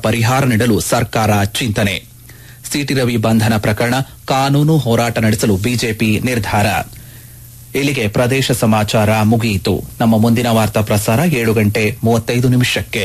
ಪರಿಹಾರ ನೀಡಲು ಸರ್ಕಾರ ಚಿಂತನೆ ಸಿಟಿ ರವಿ ಬಂಧನ ಪ್ರಕರಣ ಕಾನೂನು ಹೋರಾಟ ನಡೆಸಲು ಬಿಜೆಪಿ ನಿರ್ಧಾರ ಇಲ್ಲಿಗೆ ಪ್ರದೇಶ ಸಮಾಚಾರ ಮುಗಿಯಿತು ನಮ್ಮ ಮುಂದಿನ ವಾರ್ತಾ ಪ್ರಸಾರ ಏಳು ಗಂಟೆ ಮೂವತ್ತೈದು ನಿಮಿಷಕ್ಕೆ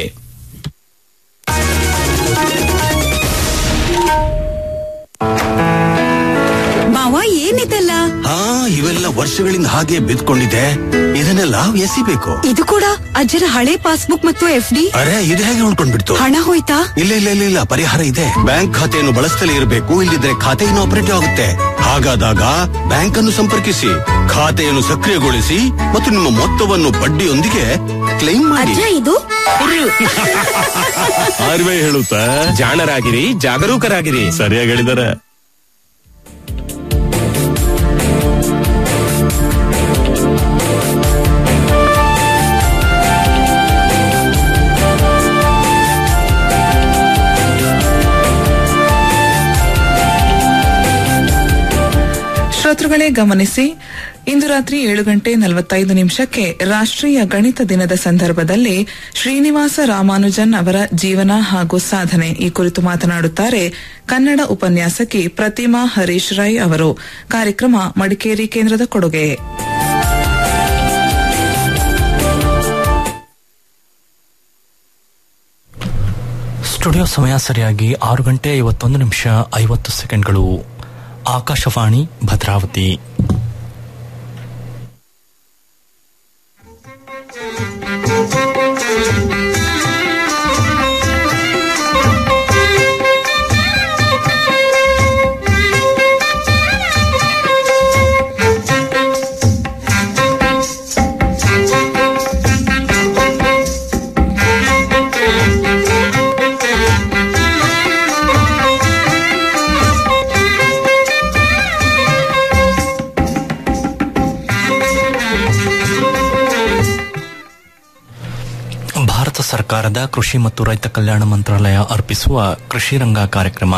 ಮಾವ ಏನಿದೆಲ್ಲ ಹಾ ಇವೆಲ್ಲ ವರ್ಷಗಳಿಂದ ಹಾಗೆ ಬಿದ್ಕೊಂಡಿದೆ ಇದನ್ನೆಲ್ಲ ಎಸಿಬೇಕು ಇದು ಕೂಡ ಅಜ್ಜರ ಹಳೆ ಪಾಸ್ಬುಕ್ ಮತ್ತು ಎಫ್ ಡಿ ಅರೆ ಇದು ಹೇಗೆ ಉಳ್ಕೊಂಡ್ಬಿಡ್ತು ಹಣ ಹೋಯ್ತಾ ಇಲ್ಲ ಇಲ್ಲ ಇಲ್ಲ ಇಲ್ಲ ಪರಿಹಾರ ಇದೆ ಬ್ಯಾಂಕ್ ಖಾತೆಯನ್ನು ಬಳಸ್ತಲೇ ಇರಬೇಕು ಇಲ್ಲದಿದ್ರೆ ಖಾತೆ ಇನ್ಆಪರೇಟಿವ್ ಆಗುತ್ತೆ ಹಾಗಾದಾಗ ಬ್ಯಾಂಕ್ ಅನ್ನು ಸಂಪರ್ಕಿಸಿ ಖಾತೆಯನ್ನು ಸಕ್ರಿಯಗೊಳಿಸಿ ಮತ್ತು ನಿಮ್ಮ ಮೊತ್ತವನ್ನು ಬಡ್ಡಿಯೊಂದಿಗೆ ಕ್ಲೈಮ್ ಮಾಡಿ ಅಜ್ಜ ಇದು ಆರ್ವೇ ಹೇಳುತ್ತಾ ಜಾಣರಾಗಿರಿ ಜಾಗರೂಕರಾಗಿರಿ ಸರಿಯಾಗಿ ಹೇಳಿದಾರೆ ಶ್ರೋತೃಗಳೇ ಗಮನಿಸಿ ಇಂದು ರಾತ್ರಿ ಏಳು ಗಂಟೆ ನಲವತ್ತೈದು ನಿಮಿಷಕ್ಕೆ ರಾಷ್ಟ್ರೀಯ ಗಣಿತ ದಿನದ ಸಂದರ್ಭದಲ್ಲಿ ಶ್ರೀನಿವಾಸ ರಾಮಾನುಜನ್ ಅವರ ಜೀವನ ಹಾಗೂ ಸಾಧನೆ ಈ ಕುರಿತು ಮಾತನಾಡುತ್ತಾರೆ ಕನ್ನಡ ಉಪನ್ಯಾಸಕಿ ಪ್ರತಿಮಾ ಹರೀಶ್ ರೈ ಅವರು ಕಾರ್ಯಕ್ರಮ ಮಡಿಕೇರಿ ಕೇಂದ್ರದ ಕೊಡುಗೆ ಸ್ಟುಡಿಯೋ ಸಮಯ ಸರಿಯಾಗಿ ಆರು ಗಂಟೆ ಐವತ್ತೊಂದು ನಿಮಿಷ ಐವತ್ತು ಸೆಕೆಂಡ್ಗಳು ಆಕಾಶವಾಣಿ ಭದ್ರಾವತಿ ಭಾರತ ಸರ್ಕಾರದ ಕೃಷಿ ಮತ್ತು ರೈತ ಕಲ್ಯಾಣ ಮಂತ್ರಾಲಯ ಅರ್ಪಿಸುವ ಕೃಷಿ ರಂಗ ಕಾರ್ಯಕ್ರಮ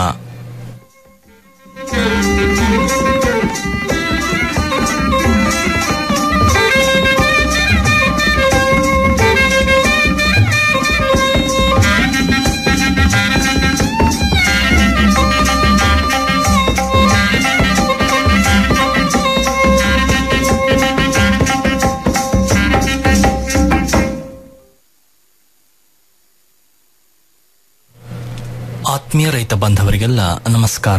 ಆತ್ಮೀಯ ರೈತ ಬಾಂಧವರಿಗೆಲ್ಲ ನಮಸ್ಕಾರ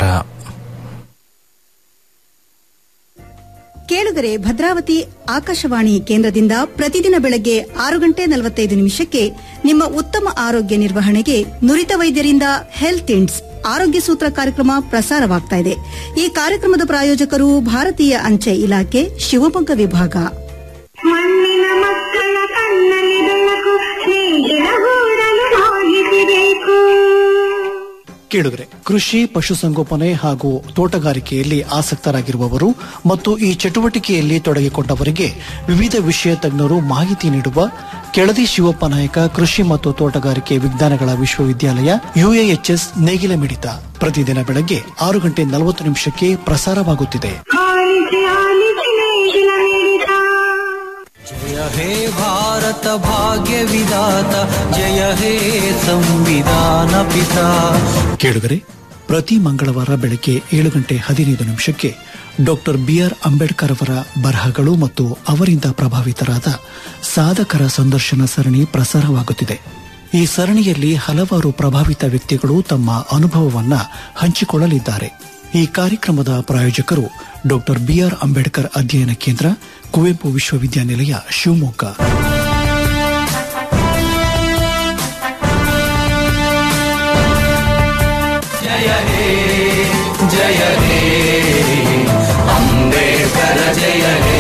ಕೇಳುಗರೆ ಭದ್ರಾವತಿ ಆಕಾಶವಾಣಿ ಕೇಂದ್ರದಿಂದ ಪ್ರತಿದಿನ ಬೆಳಗ್ಗೆ ಆರು ಗಂಟೆ ನಲವತ್ತೈದು ನಿಮಿಷಕ್ಕೆ ನಿಮ್ಮ ಉತ್ತಮ ಆರೋಗ್ಯ ನಿರ್ವಹಣೆಗೆ ನುರಿತ ವೈದ್ಯರಿಂದ ಹೆಲ್ತ್ ಇಂಡ್ಸ್ ಆರೋಗ್ಯ ಸೂತ್ರ ಕಾರ್ಯಕ್ರಮ ಪ್ರಸಾರವಾಗ್ತಾ ಇದೆ ಈ ಕಾರ್ಯಕ್ರಮದ ಪ್ರಾಯೋಜಕರು ಭಾರತೀಯ ಅಂಚೆ ಇಲಾಖೆ ಶಿವಮೊಗ್ಗ ವಿಭಾಗ ಮಣ್ಣಿನ ಮಕ್ಕಳ ಕಣ್ಣಲ್ಲಿ ಬೆಳಕು ಸ್ನೇಹಿತರ ಗೂಡಲು ಹೋಗಿಸಬೇಕು ಕೇಳುಗರೆ ಕೃಷಿ ಪಶುಸಂಗೋಪನೆ ಹಾಗೂ ತೋಟಗಾರಿಕೆಯಲ್ಲಿ ಆಸಕ್ತರಾಗಿರುವವರು ಮತ್ತು ಈ ಚಟುವಟಿಕೆಯಲ್ಲಿ ತೊಡಗಿಕೊಂಡವರಿಗೆ ವಿವಿಧ ವಿಷಯ ತಜ್ಞರು ಮಾಹಿತಿ ನೀಡುವ ಕೆಳದಿ ಶಿವಪ್ಪ ನಾಯಕ ಕೃಷಿ ಮತ್ತು ತೋಟಗಾರಿಕೆ ವಿಜ್ಞಾನಗಳ ವಿಶ್ವವಿದ್ಯಾಲಯ ಯುಎಎಚ್ಎಸ್ ನೇಗಿಲ ಮಿಡಿತ ಪ್ರತಿದಿನ ಬೆಳಗ್ಗೆ ಆರು ಗಂಟೆ ನಲವತ್ತು ನಿಮಿಷಕ್ಕೆ ಪ್ರಸಾರವಾಗುತ್ತಿದೆ ಆಲಿಸಿ ಆಲಿಸಿ ನೇಗಿಲ ಮಿಡಿತ ಜಯ ಹೇ ಭಾರತ ಭಾಗ್ಯ ವಿಧಾತ ಜಯ ಹೇ ಸಂವಿಧಾನ ಪಿತಾ ಕೇಳುಗರೆ ಪ್ರತಿ ಮಂಗಳವಾರ ಬೆಳಗ್ಗೆ ಏಳು ಗಂಟೆ ಹದಿನೈದು ನಿಮಿಷಕ್ಕೆ ಡಾಕ್ಟರ್ ಬಿಆರ್ ಅಂಬೇಡ್ಕರ್ ಅವರ ಬರಹಗಳು ಮತ್ತು ಅವರಿಂದ ಪ್ರಭಾವಿತರಾದ ಸಾಧಕರ ಸಂದರ್ಶನ ಸರಣಿ ಪ್ರಸಾರವಾಗುತ್ತಿದೆ ಈ ಸರಣಿಯಲ್ಲಿ ಹಲವಾರು ಪ್ರಭಾವಿತ ವ್ಯಕ್ತಿಗಳು ತಮ್ಮ ಅನುಭವವನ್ನ ಹಂಚಿಕೊಳ್ಳಲಿದ್ದಾರೆ ಈ ಕಾರ್ಯಕ್ರಮದ ಪ್ರಾಯೋಜಕರು ಡಾಕ್ಟರ್ ಬಿಆರ್ ಅಂಬೇಡ್ಕರ್ ಅಧ್ಯಯನ ಕೇಂದ್ರ ಕುವೆಂಪು ವಿಶ್ವವಿದ್ಯಾನಿಲಯ ಶಿವಮೊಗ್ಗ ಜಯ ಹೇ ಜಯ ಹೇ ಅಂಬೇಡ್ಕರ ಜಯ ಹೇ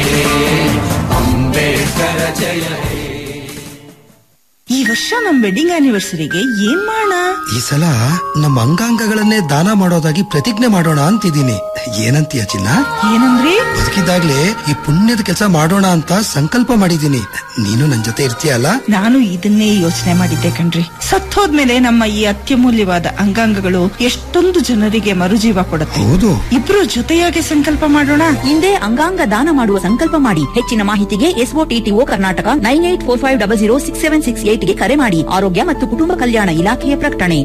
ಅಂಬೇಡ್ಕರ ಜಯ ಹೇ ಈ ವರ್ಷ ನಮ್ ವೆಡ್ಡಿಂಗ್ ಆನಿವರ್ಸರಿಗೆ ಏನ್ ಮಾಡೋಣ ಈ ಸಲ ನಮ್ಮ ಅಂಗಾಂಗಗಳನ್ನೇ ದಾನ ಮಾಡೋದಾಗಿ ಪ್ರತಿಜ್ಞೆ ಮಾಡೋಣ ಅಂತಿದ್ದೀನಿ ಏನಂತೀಯ ಚಿನ್ನ ಏನಂದ್ರಿ ಬದುಕಿದಾಗ್ಲೇ ಈ ಪುಣ್ಯದ ಕೆಲಸ ಮಾಡೋಣ ಅಂತ ಸಂಕಲ್ಪ ಮಾಡಿದ್ದೀನಿ ನೀನು ನನ್ ಜೊತೆ ಇರ್ತೀಯಲ್ಲ ನಾನು ಇದನ್ನೇ ಯೋಚನೆ ಮಾಡಿದ್ದೆ ಕಣ್ರಿ ಸತ್ತೋದ್ಮೇಲೆ ನಮ್ಮ ಈ ಅತ್ಯಮೂಲ್ಯವಾದ ಅಂಗಾಂಗಗಳು ಎಷ್ಟೊಂದು ಜನರಿಗೆ ಮರುಜೀವ ಕೊಡುತ್ತೆ ಹೌದು ಇಬ್ರು ಜೊತೆಯಾಗಿ ಸಂಕಲ್ಪ ಮಾಡೋಣ ಹಿಂದೆ ಅಂಗಾಂಗ ದಾನ ಮಾಡುವ ಸಂಕಲ್ಪ ಮಾಡಿ ಹೆಚ್ಚಿನ ಮಾಹಿತಿಗೆ SOTTO Karnataka nine eight four five double zero six seven six eight ಗೆ ಕರೆ ಮಾಡಿ ಆರೋಗ್ಯ ಮತ್ತು ಕುಟುಂಬ ಕಲ್ಯಾಣ ಇಲಾಖೆಯ ಪ್ರಕಟಣೆ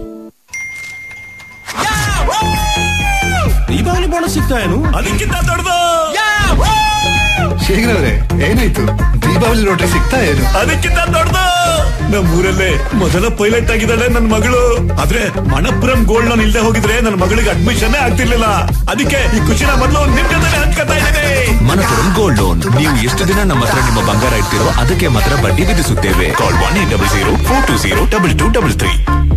ದೀಪಾವಳಿ ಬೋನಸ್ ಸಿಗ್ತಾ ಏನು ಅದಕ್ಕಿಂತ ದೊಡ್ಡದು ಶೇಖರವ್ರೆ ಏನಾಯ್ತು ದೀಪಾವಳಿ ಲಾಟ್ರಿ ಸಿಗ್ತಾ ಏನು ಅದಕ್ಕಿಂತ ದೊಡ್ಡದು ನಮ್ಮೂರಲ್ಲೇ ಮೊದಲ ಪೈಲಟ್ ಆಗಿದ್ದಾಳೆ ನನ್ನ ಮಗಳು ಆದ್ರೆ ಮಣಪುರಂ ಗೋಲ್ಡ್ ಲೋನ್ ಇಲ್ದೆ ಹೋಗಿದ್ರೆ ನನ್ನ ಮಗಳಿಗೆ ಅಡ್ಮಿಷನ್ ಆಗ್ತಿರ್ಲಿಲ್ಲ ಅದಕ್ಕೆ ಈ ಖುಷಿನ ಮೊದಲು ನಿಮ್ ಜೊತೆ ಹಂಚ್ಕೊತಾ ಇದ್ದೇನೆ ಮನಪುರಂ ಗೋಲ್ಡ್ ಲೋನ್ ನೀವು ಎಷ್ಟು ದಿನ ನಮ್ಮ ಹತ್ರ ನಿಮ್ಮ ಬಂಗಾರ ಇಡ್ತೀರೋ ಅದಕ್ಕೆ ಮಾತ್ರ ಬಡ್ಡಿ ವಿಧಿಸುತ್ತೇವೆ call one eight double zero four two zero double two double three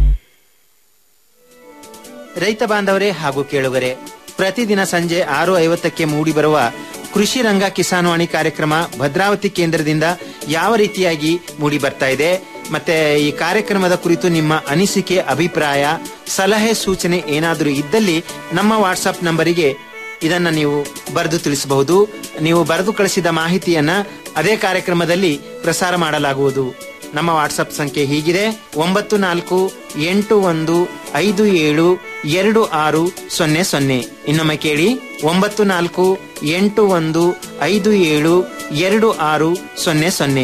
ರೈತ ಬಾಂಧವರೇ ಹಾಗೂ ಕೇಳುಗರೆ ಪ್ರತಿದಿನ ಸಂಜೆ ಆರು ಐವತ್ತಕ್ಕೆ ಮೂಡಿಬರುವ ಕೃಷಿ ರಂಗ ಕಿಸಾನ್ವಾಣಿ ಕಾರ್ಯಕ್ರಮ ಭದ್ರಾವತಿ ಕೇಂದ್ರದಿಂದ ಯಾವ ರೀತಿಯಾಗಿ ಮೂಡಿ ಬರ್ತಾ ಇದೆ ಮತ್ತೆ ಈ ಕಾರ್ಯಕ್ರಮದ ಕುರಿತು ನಿಮ್ಮ ಅನಿಸಿಕೆ ಅಭಿಪ್ರಾಯ ಸಲಹೆ ಸೂಚನೆ ಏನಾದರೂ ಇದ್ದಲ್ಲಿ ನಮ್ಮ ವಾಟ್ಸಪ್ ನಂಬರಿಗೆ ಇದನ್ನ ನೀವು ಬರೆದು ತಿಳಿಸಬಹುದು ನೀವು ಬರೆದು ಕಳಿಸಿದ ಮಾಹಿತಿಯನ್ನ ಅದೇ ಕಾರ್ಯಕ್ರಮದಲ್ಲಿ ಪ್ರಸಾರ ಮಾಡಲಾಗುವುದು ನಮ್ಮ ವಾಟ್ಸಪ್ ಸಂಖ್ಯೆ ಹೀಗಿದೆ ಒಂಬತ್ತು ನಾಲ್ಕು ಎಂಟು ಒಂದು ಐದು ಏಳು ಎರಡು ಆರು ಸೊನ್ನೆ ಸೊನ್ನೆ ಇನ್ನೊಮ್ಮೆ ಕೇಳಿ ಒಂಬತ್ತು ನಾಲ್ಕು ಎಂಟು ಒಂದು ಐದು ಏಳು ಎರಡು ಆರು ಸೊನ್ನೆ ಸೊನ್ನೆ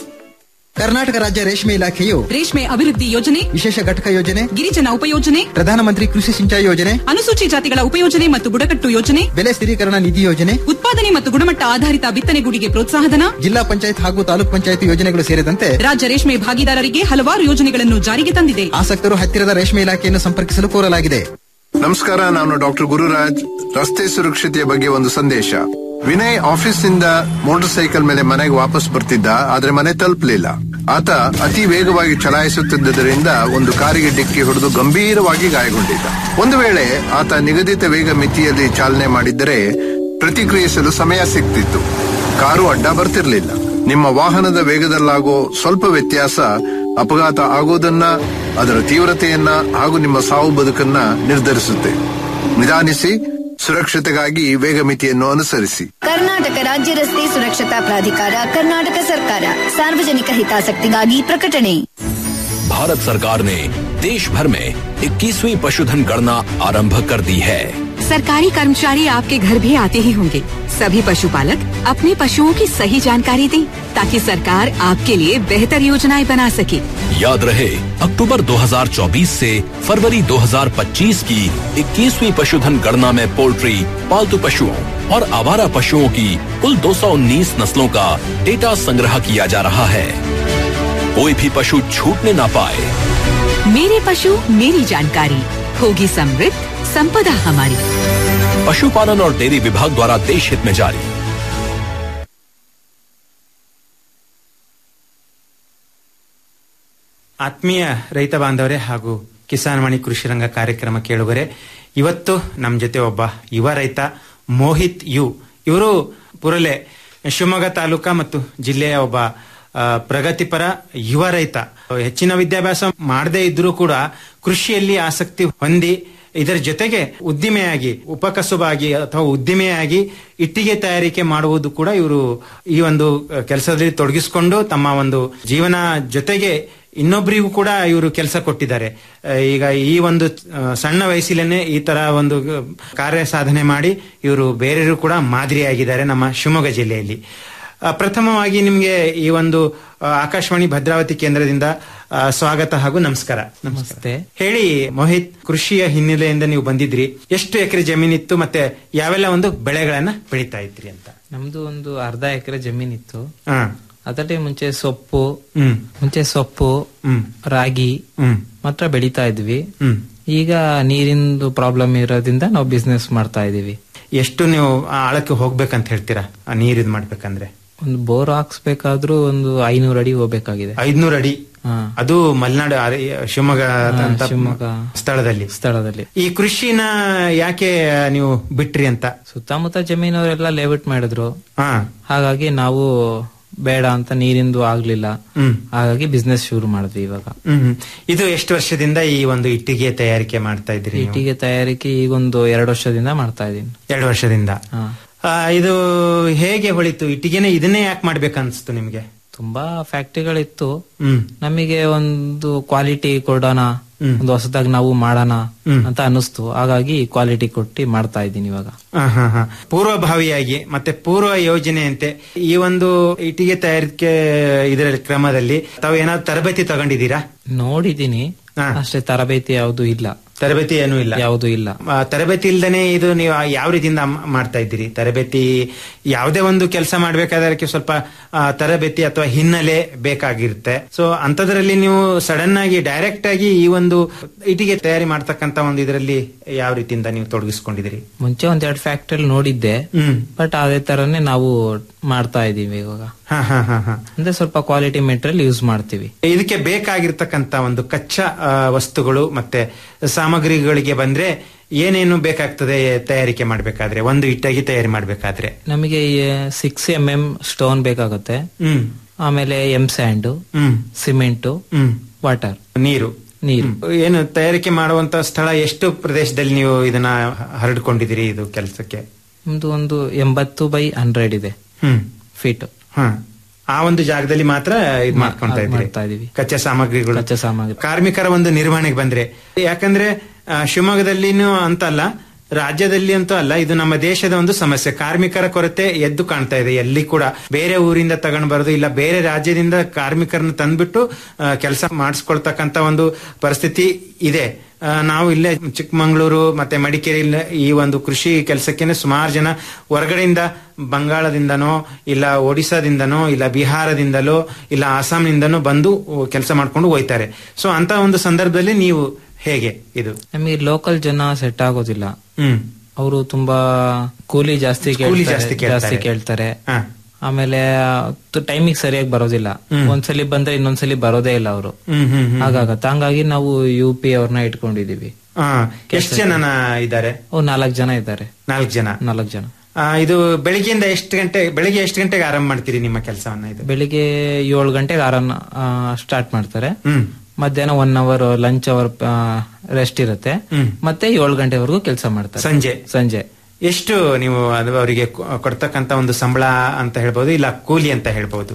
ಕರ್ನಾಟಕ ರಾಜ್ಯ ರೇಷ್ಮೆ ಇಲಾಖೆಯು ರೇಷ್ಮೆ ಅಭಿವೃದ್ಧಿ ಯೋಜನೆ ವಿಶೇಷ ಘಟಕ ಯೋಜನೆ ಗಿರಿಜನ ಉಪಯೋಜನೆ ಪ್ರಧಾನಮಂತ್ರಿ ಕೃಷಿ ಸಿಂಚಾಯಿ ಯೋಜನೆ ಅನುಸೂಚಿ ಜಾತಿಗಳ ಉಪಯೋಜನೆ ಮತ್ತು ಬುಡಕಟ್ಟು ಯೋಜನೆ ಬೆಲೆ ಸ್ಥಿರೀಕರಣ ನಿಧಿ ಯೋಜನೆ ಉತ್ಪಾದನೆ ಮತ್ತು ಗುಣಮಟ್ಟ ಆಧಾರಿತ ಬಿತ್ತನೆಗೂಡಿಗೆ ಪ್ರೋತ್ಸಾಹಧನ ಜಿಲ್ಲಾ ಪಂಚಾಯತ್ ಹಾಗೂ ತಾಲೂಕ್ ಪಂಚಾಯತ್ ಯೋಜನೆಗಳು ಸೇರಿದಂತೆ ರಾಜ್ಯ ರೇಷ್ಮೆ ಭಾಗಿದಾರರಿಗೆ ಹಲವಾರು ಯೋಜನೆಗಳನ್ನು ಜಾರಿಗೆ ತಂದಿದೆ ಆಸಕ್ತರು ಹತ್ತಿರದ ರೇಷ್ಮೆ ಇಲಾಖೆಯನ್ನು ಸಂಪರ್ಕಿಸಲು ಕೋರಲಾಗಿದೆ ನಮಸ್ಕಾರ ನಾನು ಡಾಕ್ಟರ್ ಗುರುರಾಜ್ ರಸ್ತೆ ಸುರಕ್ಷತೆಯ ಬಗ್ಗೆ ಒಂದು ಸಂದೇಶ ವಿನಯ್ ಆಫೀಸ್ನಿಂದ ಮೋಟಾರ್ ಸೈಕಲ್ ಮೇಲೆ ಮನೆಗೆ ವಾಪಸ್ ಬರ್ತಿದ್ದ ಆದ್ರೆ ಮನೆ ತಲುಪಲಿಲ್ಲ ಆತ ಅತಿ ವೇಗವಾಗಿ ಚಲಾಯಿಸುತ್ತಿದ್ದರಿಂದ ಒಂದು ಕಾರಿಗೆ ಡಿಕ್ಕಿ ಹೊಡೆದು ಗಂಭೀರವಾಗಿ ಗಾಯಗೊಂಡಿದ್ದ ಒಂದು ವೇಳೆ ಆತ ನಿಗದಿತ ವೇಗ ಮಿತಿಯಲ್ಲಿ ಚಾಲನೆ ಮಾಡಿದ್ದರೆ ಪ್ರತಿಕ್ರಿಯಿಸಲು ಸಮಯ ಸಿಗ್ತಿತ್ತು ಕಾರು ಅಡ್ಡ ಬರ್ತಿರ್ಲಿಲ್ಲ ನಿಮ್ಮ ವಾಹನದ ವೇಗದಲ್ಲಾಗೋ ಸ್ವಲ್ಪ ವ್ಯತ್ಯಾಸ ಅಪಘಾತ ಆಗೋದನ್ನ ಅದರ ತೀವ್ರತೆಯನ್ನ ಹಾಗೂ ನಿಮ್ಮ ಸಾವು ಬದುಕನ್ನ ನಿರ್ಧರಿಸುತ್ತೆ ನಿಧಾನಿಸಿ ಸುರಕ್ಷತೆಗಾಗಿ ವೇಗ ಮಿತಿಯನ್ನು ಅನುಸರಿಸಿ ಕರ್ನಾಟಕ ರಾಜ್ಯ ರಸ್ತೆ ಸುರಕ್ಷತಾ ಪ್ರಾಧಿಕಾರ ಕರ್ನಾಟಕ ಸರ್ಕಾರ ಸಾರ್ವಜನಿಕ ಹಿತಾಸಕ್ತಿಗಾಗಿ ಪ್ರಕಟಣೆ भारत सरकार ने देश भर में 21वीं पशुधन गणना आरंभ कर दी है सरकारी कर्मचारी आपके घर भी आते ही होंगे सभी पशुपालक अपने पशुओं की सही जानकारी दें ताकि सरकार आपके लिए बेहतर योजनाएं बना सके याद रहे अक्टूबर 2024 से फरवरी 2025 की 21वीं पशुधन गणना में पोल्ट्री पालतू पशुओं और आवारा पशुओं की कुल 219 नस्लों का डेटा संग्रह किया जा रहा है कोई भी पशु छूटने ना पाए मेरे पशु मेरी जानकारी होगी समृद्ध संपदा हमारी पशुपालन और डेयरी विभाग द्वारा देश हित में जारी ಆತ್ಮೀಯ ರೈತ ಬಾಂಧವರೇ ಹಾಗೂ ಕಿಸಾನ್ ವಾಣಿ ಕೃಷಿ ರಂಗ ಕಾರ್ಯಕ್ರಮ ಕೇಳುಗರೆ ಇವತ್ತು ನಮ್ಮ ಜೊತೆ ಒಬ್ಬ ಯುವ ರೈತ ಮೋಹಿತ್ ಯು ಇವರು ಪುರಲೆ ಶಿವಮೊಗ್ಗ ತಾಲೂಕಾ ಮತ್ತು ಜಿಲ್ಲೆಯ ಒಬ್ಬ ಆ, ಪ್ರಗತಿಪರ ಯುವ ರೈತ ಹೆಚ್ಚಿನ ವಿದ್ಯಾಭ್ಯಾಸ ಮಾಡದೇ ಇದ್ರೂ ಕೂಡ ಕೃಷಿಯಲ್ಲಿ ಆಸಕ್ತಿ ಹೊಂದಿ ಇದರ ಜೊತೆಗೆ ಉದ್ದಿಮೆಯಾಗಿ ಉಪಕಸುಬಾಗಿ ಅಥವಾ ಉದ್ದಿಮೆಯಾಗಿ ಇಟ್ಟಿಗೆ ತಯಾರಿಕೆ ಮಾಡುವುದು ಕೂಡ ಇವರು ಈ ಒಂದು ಕೆಲಸದಲ್ಲಿ ತೊಡಗಿಸಿಕೊಂಡು ತಮ್ಮ ಒಂದು ಜೀವನ ಜೊತೆಗೆ ಇನ್ನೊಬ್ಬರಿಗೂ ಕೂಡ ಇವರು ಕೆಲಸ ಕೊಟ್ಟಿದ್ದಾರೆ ಆ, ಈಗ ಈ ಒಂದು ಆ, ಸಣ್ಣ ವಯಸ್ಸಿಲೇನೆ ಈ ತರ ಒಂದು ಆ, ಕಾರ್ಯ ಸಾಧನೆ ಮಾಡಿ ಇವರು ಬೇರೆಯವರು ಕೂಡ ಮಾದರಿಯಾಗಿದ್ದಾರೆ ನಮ್ಮ ಶಿವಮೊಗ್ಗ ಜಿಲ್ಲೆಯಲ್ಲಿ ಆ, ಪ್ರಥಮವಾಗಿ ನಿಮಗೆ ಈ ಒಂದು ಆ, ಆಕಾಶವಾಣಿ ಭದ್ರಾವತಿ ಕೇಂದ್ರದಿಂದ ಆ, ಸ್ವಾಗತ ಹಾಗೂ ನಮಸ್ಕಾರ ನಮಸ್ತೆ ಹೇಳಿ ಮೋಹಿತ್ ಕೃಷಿಯ ಹಿನ್ನೆಲೆಯಿಂದ ನೀವು ಬಂದಿದ್ರಿ ಎಷ್ಟು ಎಕರೆ ಜಮೀನಿತ್ತು ಮತ್ತೆ ಯಾವೆಲ್ಲ ಒಂದು ಬೆಳೆಗಳನ್ನ ಬೆಳೀತಾ ಇದ್ರಿ ಅಂತ ನಮ್ದು ಒಂದು ಅರ್ಧ ಎಕರೆ ಜಮೀನಿತ್ತು ಹಾ ಅದರಲ್ಲಿ ಮುಂಚೆ ಸೊಪ್ಪು ಹ್ಮ್ ಮುಂಚೆ ಸೊಪ್ಪು ಹ್ಮ್ ರಾಗಿ ಹ್ಮ್ ಮಾತ್ರ ಬೆಳೀತಾ ಇದ್ವಿ ಹ್ಮ್ ಈಗ ನೀರಿಂದು ಪ್ರಾಬ್ಲಮ್ ಇರೋದ್ರಿಂದ ನಾವು ಬಿಸ್ನೆಸ್ ಮಾಡ್ತಾ ಇದೀವಿ ಎಷ್ಟು ನೀವು ಆ ಆಳಕ್ಕೆ ಹೋಗ್ಬೇಕಂತ ಹೇಳ್ತೀರಾ ಆ ನೀರ್ ಇದ್ ಮಾಡ್ಬೇಕಂದ್ರೆ ಒಂದು ಬೋರ್ ಹಾಕ್ಸ್ಬೇಕಾದ್ರೂ ಒಂದು ಐನೂರು ಅಡಿ ಹೋಗ್ಬೇಕಾಗಿದೆ ಐದ್ನೂರ್ ಅಡಿ ಹಾ. ಅದು ಮಲೆನಾಡು ಅರೆ- ಶಿವಮೊಗ್ಗ ಅಂತ ಶಿವಮೊಗ್ಗ ಸ್ಥಳದಲ್ಲಿ ಸ್ಥಳದಲ್ಲಿ ಈ ಕೃಷಿನ ಯಾಕೆ ನೀವು ಬಿಟ್ರಿ ಅಂತ ಸುತ್ತಮುತ್ತ ಜಮೀನವರೆಲ್ಲ ಲೇಔಟ್ ಮಾಡಿದ್ರು ಹಾ ಹಾಗಾಗಿ ನಾವು ಬೇಡ ಅಂತ ನೀರಿಂದು ಆಗ್ಲಿಲ್ಲ ಹ್ಮ್ ಹಾಗಾಗಿ ಬಿಸ್ನೆಸ್ ಶುರು ಮಾಡಿದ್ವಿ ಇವಾಗ ಹ್ಮ್ ಹ್ಮ್. ಇದು ಎಷ್ಟು ವರ್ಷದಿಂದ ಈ ಒಂದು ಇಟ್ಟಿಗೆ ತಯಾರಿಕೆ ಮಾಡ್ತಾ ಇದ್ರಿ ನೀವು? ಇಟ್ಟಿಗೆ ತಯಾರಿಕೆ ಈಗೊಂದು ಎರಡು ವರ್ಷದಿಂದ ಮಾಡ್ತಾ ಇದೀನಿ ಎರಡು ವರ್ಷದಿಂದ ಹಾ. ಆ, ಇದು ಹೇಗೆ ಹೊಳಿತು ಇಟ್ಟಿಗೆನೆ ಇದನ್ನೇ ಯಾಕೆ ಮಾಡ್ಬೇಕನ್ಸ್ತು ನಿಮ್ಗೆ ತುಂಬಾ ಫ್ಯಾಕ್ಟ್ರಿಗಳಿತ್ತು ಹ್ಮ್ ನಮಗೆ ಒಂದು ಕ್ವಾಲಿಟಿ ಕೊಡೋಣ ಒಂದು ಹೊಸದಾಗಿ ನಾವು ಮಾಡೋಣ ಅಂತ ಅನ್ನಿಸ್ತು ಹಾಗಾಗಿ ಕ್ವಾಲಿಟಿ ಕೊಟ್ಟು ಮಾಡ್ತಾ ಇದ್ದೀನಿ ಇವಾಗ ಆ, ಹಾ, ಹಾ. ಪೂರ್ವಭಾವಿಯಾಗಿ ಮತ್ತೆ ಪೂರ್ವ ಯೋಜನೆಯಂತೆ ಈ ಒಂದು ಇಟ್ಟಿಗೆ ತಯಾರಿಕೆ ಇದರಲ್ಲಿ ಕ್ರಮದಲ್ಲಿ ತಾವು ಏನಾದ್ರು ತರಬೇತಿ ತಗೊಂಡಿದ್ದೀರಾ ನೋಡಿದೀನಿ ಅಷ್ಟೇ ತರಬೇತಿ ಯಾವುದು ಇಲ್ಲ ತರಬೇತಿ ಏನೂ ಇಲ್ಲ ಯಾವುದು ಇಲ್ಲ ಆ, ತರಬೇತಿ ಇಲ್ದೇನೆ ಇದು ನೀವು ಯಾವ ರೀತಿಯಿಂದ ಮ- ಮಾಡ್ತಾ ಇದ್ದೀರಿ ತರಬೇತಿ ಯಾವುದೇ ಒಂದು ಕೆಲಸ ಮಾಡ್ಬೇಕಾದ್ರೆ ಅದಕ್ಕೆ ಸ್ವಲ್ಪ ಆ, ತರಬೇತಿ ಅಥವಾ ಹಿನ್ನೆಲೆ ಬೇಕಾಗಿರುತ್ತೆ ಸೊ ಅಂತದ್ರಲ್ಲಿ ನೀವು ಸಡನ್ ಆಗಿ ಡೈರೆಕ್ಟ್ ಆಗಿ ಈ ಒಂದು ಇಟಿಗೆ ತಯಾರಿ ಮಾಡ್ತಕ್ಕಂತ ಒಂದು ಇದರಲ್ಲಿ ಯಾವ ರೀತಿಯಿಂದ ನೀವು ತೊಡಗಿಸ್ಕೊಂಡಿದ್ದೀರಿ ಮುಂಚೆ ಒಂದ್ ಎರಡು ಫ್ಯಾಕ್ಟ್ರಿ ನೋಡಿದ್ದೆ ಹ್ಮ್ ಬಟ್ ಅದೇ ತರನೇ ನಾವು ಮಾಡ್ತಾ ಇದೀವಿ ಇವಾಗ ಹಾ ಹಾ ಹಾ ಹಾ ಅಂದ್ರೆ ಸ್ವಲ್ಪ ಕ್ವಾಲಿಟಿ ಮೆಟೀರಿಯಲ್ ಯೂಸ್ ಮಾಡ್ತೀವಿ ಇದಕ್ಕೆ ಬೇಕಾಗಿರ್ತಕ್ಕಂತ ಒಂದು ಕಚ್ಚಾ ಆ, ವಸ್ತುಗಳು ಮತ್ತೆ ಸಾಮಗ್ರಿಗಳಿಗೆ ಬಂದ್ರೆ ಏನೇನು ಬೇಕಾಗ್ತದೆ ತಯಾರಿಕೆ ಮಾಡ್ಬೇಕಾದ್ರೆ ಒಂದು ಇಟ್ಟಾಗಿ ತಯಾರಿ ಮಾಡ್ಬೇಕಾದ್ರೆ ನಮಗೆ ಸಿಕ್ಸ್ ಎಂ ಎಂ ಸ್ಟೋನ್ ಬೇಕಾಗುತ್ತೆ ಹ್ಮ್ ಆಮೇಲೆ M sand hmm cement hmm water ನೀರು ನೀರು ಏನು ತಯಾರಿಕೆ ಮಾಡುವಂತ ಸ್ಥಳ ಎಷ್ಟು ಪ್ರದೇಶದಲ್ಲಿ ನೀವು ಇದನ್ನ ಹರಡ್ಕೊಂಡಿದ್ದೀರಿ ಇದು ಕೆಲಸಕ್ಕೆ ಒಂದು ಒಂದು ಎಂಬತ್ತು ಬೈ ಹಂಡ್ರೆಡ್ ಇದೆ ಹ್ಮ್ ಫೀಟ್ ಹ ಆ ಒಂದು ಜಾಗದಲ್ಲಿ ಮಾತ್ರ ಇದು ಮಾಡ್ಕೊಂತ ಅದ್ ಇದ್ದೀರಿ ಮಾಡ್ತಾ ಇದೀವಿ ಕಚ್ಚಾ ಸಾಮಗ್ರಿಗಳು ಕಚ್ಚಾ ಸಾಮಗ್ರಿ ಕಾರ್ಮಿಕರ ಒಂದು ನಿರ್ವಹಣೆಗೆ ಬಂದ್ರೆ ಯಾಕಂದ್ರೆ ಆ, ಶಿವಮೊಗ್ಗದಲ್ಲಿನೂ ಅಂತಲ್ಲ ರಾಜ್ಯದಲ್ಲಿ ಅಂತೂ ಅಲ್ಲ ಇದು ನಮ್ಮ ದೇಶದ ಒಂದು ಸಮಸ್ಯೆ ಕಾರ್ಮಿಕರ ಕೊರತೆ ಎದ್ದು ಕಾಣ್ತಾ ಇದೆ ಎಲ್ಲಿ ಕೂಡ ಬೇರೆ ಊರಿಂದ ತಗೊಂಡ್ ಬರೋದು ಇಲ್ಲ ಬೇರೆ ರಾಜ್ಯದಿಂದ ಕಾರ್ಮಿಕರನ್ನ ತಂದ್ಬಿಟ್ಟು ಕೆಲಸ ಮಾಡಿಸ್ಕೊಳ್ತಕ್ಕಂತ ಒಂದು ಪರಿಸ್ಥಿತಿ ಇದೆ ಆ, ನಾವು ಇಲ್ಲೇ ಚಿಕ್ಕಮಂಗ್ಳೂರು ಮತ್ತೆ ಮಡಿಕೇರಿ ಈ ಒಂದು ಕೃಷಿ ಕೆಲಸಕ್ಕೆ ಸುಮಾರು ಜನ ಹೊರಗಡೆಯಿಂದ ಬಂಗಾಳದಿಂದನೋ ಇಲ್ಲ ಒಡಿಸಾದಿಂದನೋ ಇಲ್ಲ ಬಿಹಾರದಿಂದಲೋ ಇಲ್ಲ ಆಸಾಂನಿಂದನೋ ಬಂದು ಕೆಲಸ ಮಾಡ್ಕೊಂಡು ಹೋಯ್ತಾರೆ ಸೊ ಅಂತ ಒಂದು ಸಂದರ್ಭದಲ್ಲಿ ನೀವು ಹೇಗೆ ಇದು ನಮಗೆ ಲೋಕಲ್ ಜನ ಸೆಟ್ ಆಗೋದಿಲ್ಲ ಹ್ಮ್ ಅವರು ತುಂಬಾ ಕೂಲಿ ಜಾಸ್ತಿ ಕೂಲಿ ಕೇಳ್ತಾರೆ, ಜಾಸ್ತಿ ಕೇಳ್ತಾರೆ. ಜಾಸ್ತಿ ಕೇಳ್ತಾರೆ ಹಾ. ಆಮೇಲೆ ಟೈಮಿಗೆ ಸರಿಯಾಗಿ ಬರೋದಿಲ್ಲ ಹ್ಮ್. ಒಂದ್ಸಲಿ ಬಂದ್ರೆ ಇನ್ನೊಂದ್ಸಲಿ ಬರೋದೇ ಇಲ್ಲ ಅವರು ಹ್ಮ್ ಹ್ಮ್ ಹ್ಮ್ ಹಾಗಾಗತ್ತೆ ಹಂಗಾಗಿ ನಾವು ಯು ಪಿ ಅವ್ರನ್ನ ಇಟ್ಕೊಂಡಿದೀವಿ ಹಾ ಎಷ್ಟು ಜನನ ಇದ್ದಾರೆ ಅವ್ರು ನಾಲ್ಕು ಜನ ಇದ್ದಾರೆ ನಾಲ್ಕು ಜನ ನಾಲ್ಕು ಜನ ಆ, ಇದು ಬೆಳಿಗ್ಗೆಯಿಂದ ಎಷ್ಟು ಗಂಟೆ ಬೆಳಿಗ್ಗೆ ಎಷ್ಟು ಗಂಟೆಗೆ ಆರಂಭ ಮಾಡ್ತೀರಿ ನಿಮ್ಮ ಕೆಲಸವನ್ನ ಇದು ಬೆಳಿಗ್ಗೆ ಏಳು ಗಂಟೆಗೆ ಆರನ್ನ ಸ್ಟಾರ್ಟ್ ಮಾಡ್ತಾರೆ ಹ್ಮ್ ಮಧ್ಯಾಹ್ನ one hour lunch hour rest ಇರುತ್ತೆ ಹ್ಮ್. ಮತ್ತೆ ಏಳು ಗಂಟೆವರೆಗೂ ಕೆಲಸ ಮಾಡ್ತಾರೆ ಸಂಜೆ ಸಂಜೆ ಎಷ್ಟು ನೀವು ಅದು ಅವರಿಗೆ ಕೊ- ಕೊಡ್ತಕ್ಕಂತ ಒಂದು ಸಂಬಳ ಅಂತ ಹೇಳ್ಬೋದು ಇಲ್ಲ ಕೂಲಿ ಅಂತ ಹೇಳ್ಬೋದು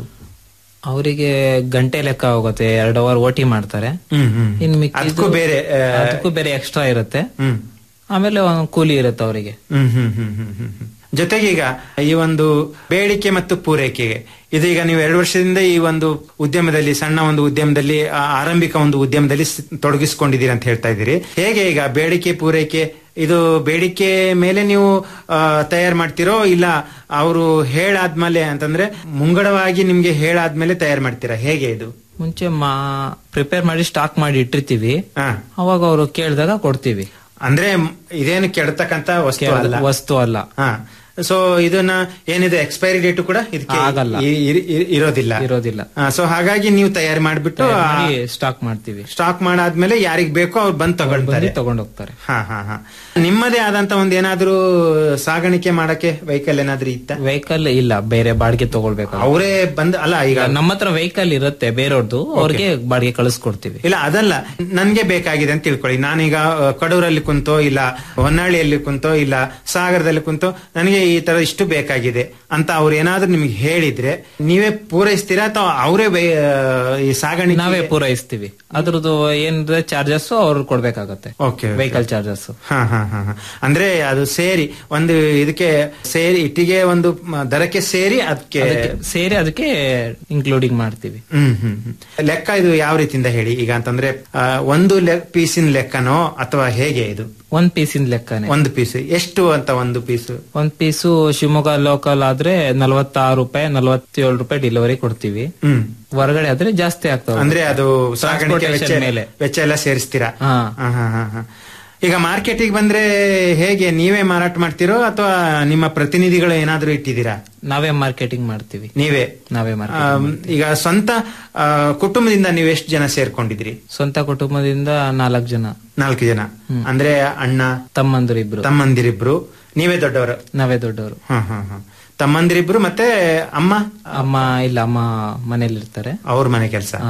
ಅವರಿಗೆ ಗಂಟೆ ಲೆಕ್ಕ ಹೋಗುತ್ತೆ ಎರಡು ಅವರ್ ಓಟಿ ಮಾಡ್ತಾರೆ ಹ್ಮ್ ಹ್ಮ್ ಇನ್ ಅದಕ್ಕೂ ಮಿಕ್ಕಿದ್ದು ಬೇರೆ ಆ, ಅದಕ್ಕೂ ಬೇರೆ ಎಕ್ಸ್ಟ್ರಾ ಇರುತ್ತೆ ಹ್ಮ್ ಆಮೇಲೆ ಒಂದ್ ಕೂಲಿ ಇರುತ್ತೆ ಅವರಿಗೆ ಹ್ಮ್ ಹ್ಮ್ ಹ್ಮ್ ಹ್ಮ್ ಹ್ಮ್ ಹ್ಮ್. ಜೊತೆಗೆ ಈಗ ಈ ಒಂದು ಬೇಡಿಕೆ ಮತ್ತು ಪೂರೈಕೆಗೆ ಇದೀಗ ನೀವು ಎರಡು ವರ್ಷದಿಂದ ಈ ಒಂದು ಉದ್ಯಮದಲ್ಲಿ ಸಣ್ಣ ಒಂದು ಉದ್ಯಮದಲ್ಲಿ ಆ, ಆರಂಭಿಕ ಒಂದು ಉದ್ಯಮದಲ್ಲಿ ಸ್- ತೊಡಗಿಸ್ಕೊಂಡಿದ್ದೀರಿ ಅಂತ ಹೇಳ್ತಾ ಇದ್ದೀರಿ ಹೇಗೆ ಈಗ ಬೇಡಿಕೆ ಪೂರೈಕೆ ಇದು ಬೇಡಿಕೆ ಮೇಲೆ ನೀವು ತಯಾರು ಮಾಡ್ತಿರೋ ಇಲ್ಲ ಅವರು ಹೇಳಾದ್ಮೇಲೆ ಅಂತಂದ್ರೆ ಮುಂಗಡವಾಗಿ ನಿಮ್ಗೆ ಹೇಳಾದ್ಮೇಲೆ ತಯಾರು ಮಾಡ್ತೀರಾ ಹೇಗೆ ಇದು ಮುಂಚೆ ಮಾ ಪ್ರಿಪೇರ್ ಮಾಡಿ ಸ್ಟಾಕ್ ಮಾಡಿ ಇಟ್ಟಿರ್ತೀವಿ ಹಾ. ಅವಾಗ ಅವರು ಕೇಳಿದಾಗ ಕೊಡ್ತೀವಿ ಅಂದ್ರೆ ಮ್- ಇದೇನು ಕೆಡತಕ್ಕಂತ ವಸ್ತು ಕೇಳ್ದ- ಅಲ್ಲ ವಸ್ತು ಅಲ್ಲ ಹಾ ಸೊ ಇದನ್ನ ಏನಿದೆ ಎಕ್ಸ್ಪೈರಿ ಡೇಟ್ ಕೂಡ ಇದಕ್ಕೆ ಆಗಲ್ಲ. ಇ- ಇ- ಇ- ಇರೋದಿಲ್ಲ ಇರೋದಿಲ್ಲ ಸೊ ಹಾಗಾಗಿ ನೀವು ತಯಾರು ಮಾಡಿಬಿಟ್ಟು ಸ್ಟಾಕ್ ಮಾಡ್ತೀವಿ ಸ್ಟಾಕ್ ಮಾಡಾದ್ಮೇಲೆ ಯಾರಿಗ್ ಬೇಕೋ ಅವ್ರು ಬಂದ್ ತಗೊಳ್ತಾರೆ ಬಂದು ತಗೊಂಡ್ ಹೋಗ್ತಾರೆ ಹಾ ಹಾ ಹಾ ನಿಮ್ಮದೇ ಆದಂತ ಒಂದ್ ಏನಾದ್ರೂ ಸಾಗಾಣಿಕೆ ಮಾಡಕ್ಕೆ ವೆಹಿಕಲ್ ಏನಾದ್ರೂ ಇತ್ತ ವೆಹಿಕಲ್ ಇಲ್ಲ ಬೇರೆ ಬಾಡಿಗೆ ತಗೊಳ್ಬೇಕು ಅವರೇ ಬಂದ್ ಅಲ್ಲ ಈಗ ನಮ್ಮ ಹತ್ರ ವೆಹಿಕಲ್ ಇರುತ್ತೆ ಬೇರೆಯವ್ರದ್ದು ಅವ್ರಿಗೆ ಬಾಡಿಗೆ ಕಳಿಸ್ಕೊಡ್ತೀವಿ ಇಲ್ಲ ಅದಲ್ಲ ನನ್ಗೆ ಬೇಕಾಗಿದೆ ಅಂತ ತಿಳ್ಕೊಳ್ಳಿ ನಾನೀಗ ಅ, ಕಡೂರಲ್ಲಿ ಕುಂತೋ ಇಲ್ಲ ಹೊನ್ನಾಳಿಯಲ್ಲಿ ಕುಂತೋ ಇಲ್ಲ ಸಾಗರದಲ್ಲಿ ಕುಂತೋ ನನಗೆ ಈ ತರ ಇಷ್ಟು ಬೇಕಾಗಿದೆ ಅಂತ ಅವ್ರು ಏನಾದ್ರೂ ನಿಮ್ಗೆ ಹೇಳಿದ್ರೆ ನೀವೇ ಪೂರೈಸ್ತೀರಾ ಅಥವಾ ಅವರೇ ಈ ಸಾಗಾಣಿಕೆ ನಾವೇ ಪೂರೈಸ್ತೀವಿ ಅದ್ರದ್ದು ಏನಿದೆ ಚಾರ್ಜಸ್ ಅವ್ರು ಕೊಡ್ಬೇಕಾಗತ್ತೆ ಓಕೆ ವೆಹಿಕಲ್ ಚಾರ್ಜಸ್ ಹಾ ಹಾ ಹಾ ಹಾ. ಅಂದ್ರೆ ಅದು ಸೇರಿ ಒಂದು ಇದಕ್ಕೆ ಸೇರಿ ಇಟ್ಟಿಗೆ ಒಂದು ಮ, ದರಕ್ಕೆ ಸೇರಿ ಅದಕ್ಕೆ ಸೇರಿ ಅದಕ್ಕೆ ಇನ್ಕ್ಲೂಡಿಂಗ್ ಮಾಡ್ತೀವಿ ಹ್ಮ್ ಹ್ಮ್ ಹ್ಮ್. ಲೆಕ್ಕ ಇದು ಯಾವ ರೀತಿಯಿಂದ ಹೇಳಿ ಈಗ ಅಂತಂದ್ರೆ ಆ, ಒಂದು ಪೀಸಿನ ಲೆಕ್ಕನೋ ಅಥವಾ ಹೇಗೆ ಇದು ಒಂದ್ ಪೀಸಿನ ಲೆಕ್ಕನೆ ಒಂದು ಪೀಸ್ ಎಷ್ಟು ಅಂತ ಒಂದು ಪೀಸ್ ಒಂದ್ ಪೀಸು ಶಿವಮೊಗ್ಗ ಲೋಕಲ್ ಆದ್ರೆ ನಲವತ್ತಾರು ರೂಪಾಯಿ ನಲವತ್ತೇಳು ರೂಪಾಯಿ ಡೆಲಿವರಿ ಕೊಡ್ತೀವಿ ಹ್ಮ್ ಹೊರಗಡೆ ಆದ್ರೆ ಜಾಸ್ತಿ ಆಗ್ತವೆ ಅಂದ್ರೆ ಅದು ಸಾಗಾಣಿಕೆ ವೆಚ್ಚ Transportation ಮೇಲೆ ವೆಚ್ಚ ಎಲ್ಲ ಸೇರಿಸ್ತೀರಾ ಹಾ. ಹಾ, ಹಾ, ಹಾ, ಹಾ. ಈಗ ಮಾರ್ಕೆಟಿಗೆ ಬಂದ್ರೆ ಹೇಗೆ ನೀವೇ ಮಾರಾಟ ಮಾಡ್ತಿರೋ ಅಥವಾ ನಿಮ್ಮ ಪ್ರತಿನಿಧಿಗಳು ಏನಾದ್ರೂ ಇಟ್ಟಿದ್ದೀರಾ ನಾವೇ ಮಾರ್ಕೆಟಿಂಗ್ ಮಾಡ್ತೀವಿ ನೀವೇ ನಾವೇ ಆ, ಮಾರ್ಕೆಟಿಂಗ್ ಈಗ ಸ್ವಂತ ಆ, ಕುಟುಂಬದಿಂದ ನೀವು ಎಷ್ಟು ಜನ ಸೇರ್ಕೊಂಡಿದ್ದೀರಿ ಸ್ವಂತ ಕುಟುಂಬದಿಂದ ನಾಲ್ಕು ಜನ ನಾಲ್ಕು ಜನ ಅಂದ್ರೆ ಅಣ್ಣ ತಮ್ಮಂದಿರಿಬ್ರು ತಮ್ಮಂದಿರಿಬ್ರು ನೀವೇ ದೊಡ್ಡವರು ನಾವೇ ದೊಡ್ಡವರು ಹಾ ಹಾ ಹಾ ತಮ್ಮಂದಿರಿಬ್ರು ಮತ್ತೆ ಅಮ್ಮ ಅಮ್ಮ ಇಲ್ಲ ಅಮ್ಮ ಮನೇಲಿ ಇರ್ತಾರೆ ಅವ್ರ ಮನೆ ಕೆಲಸ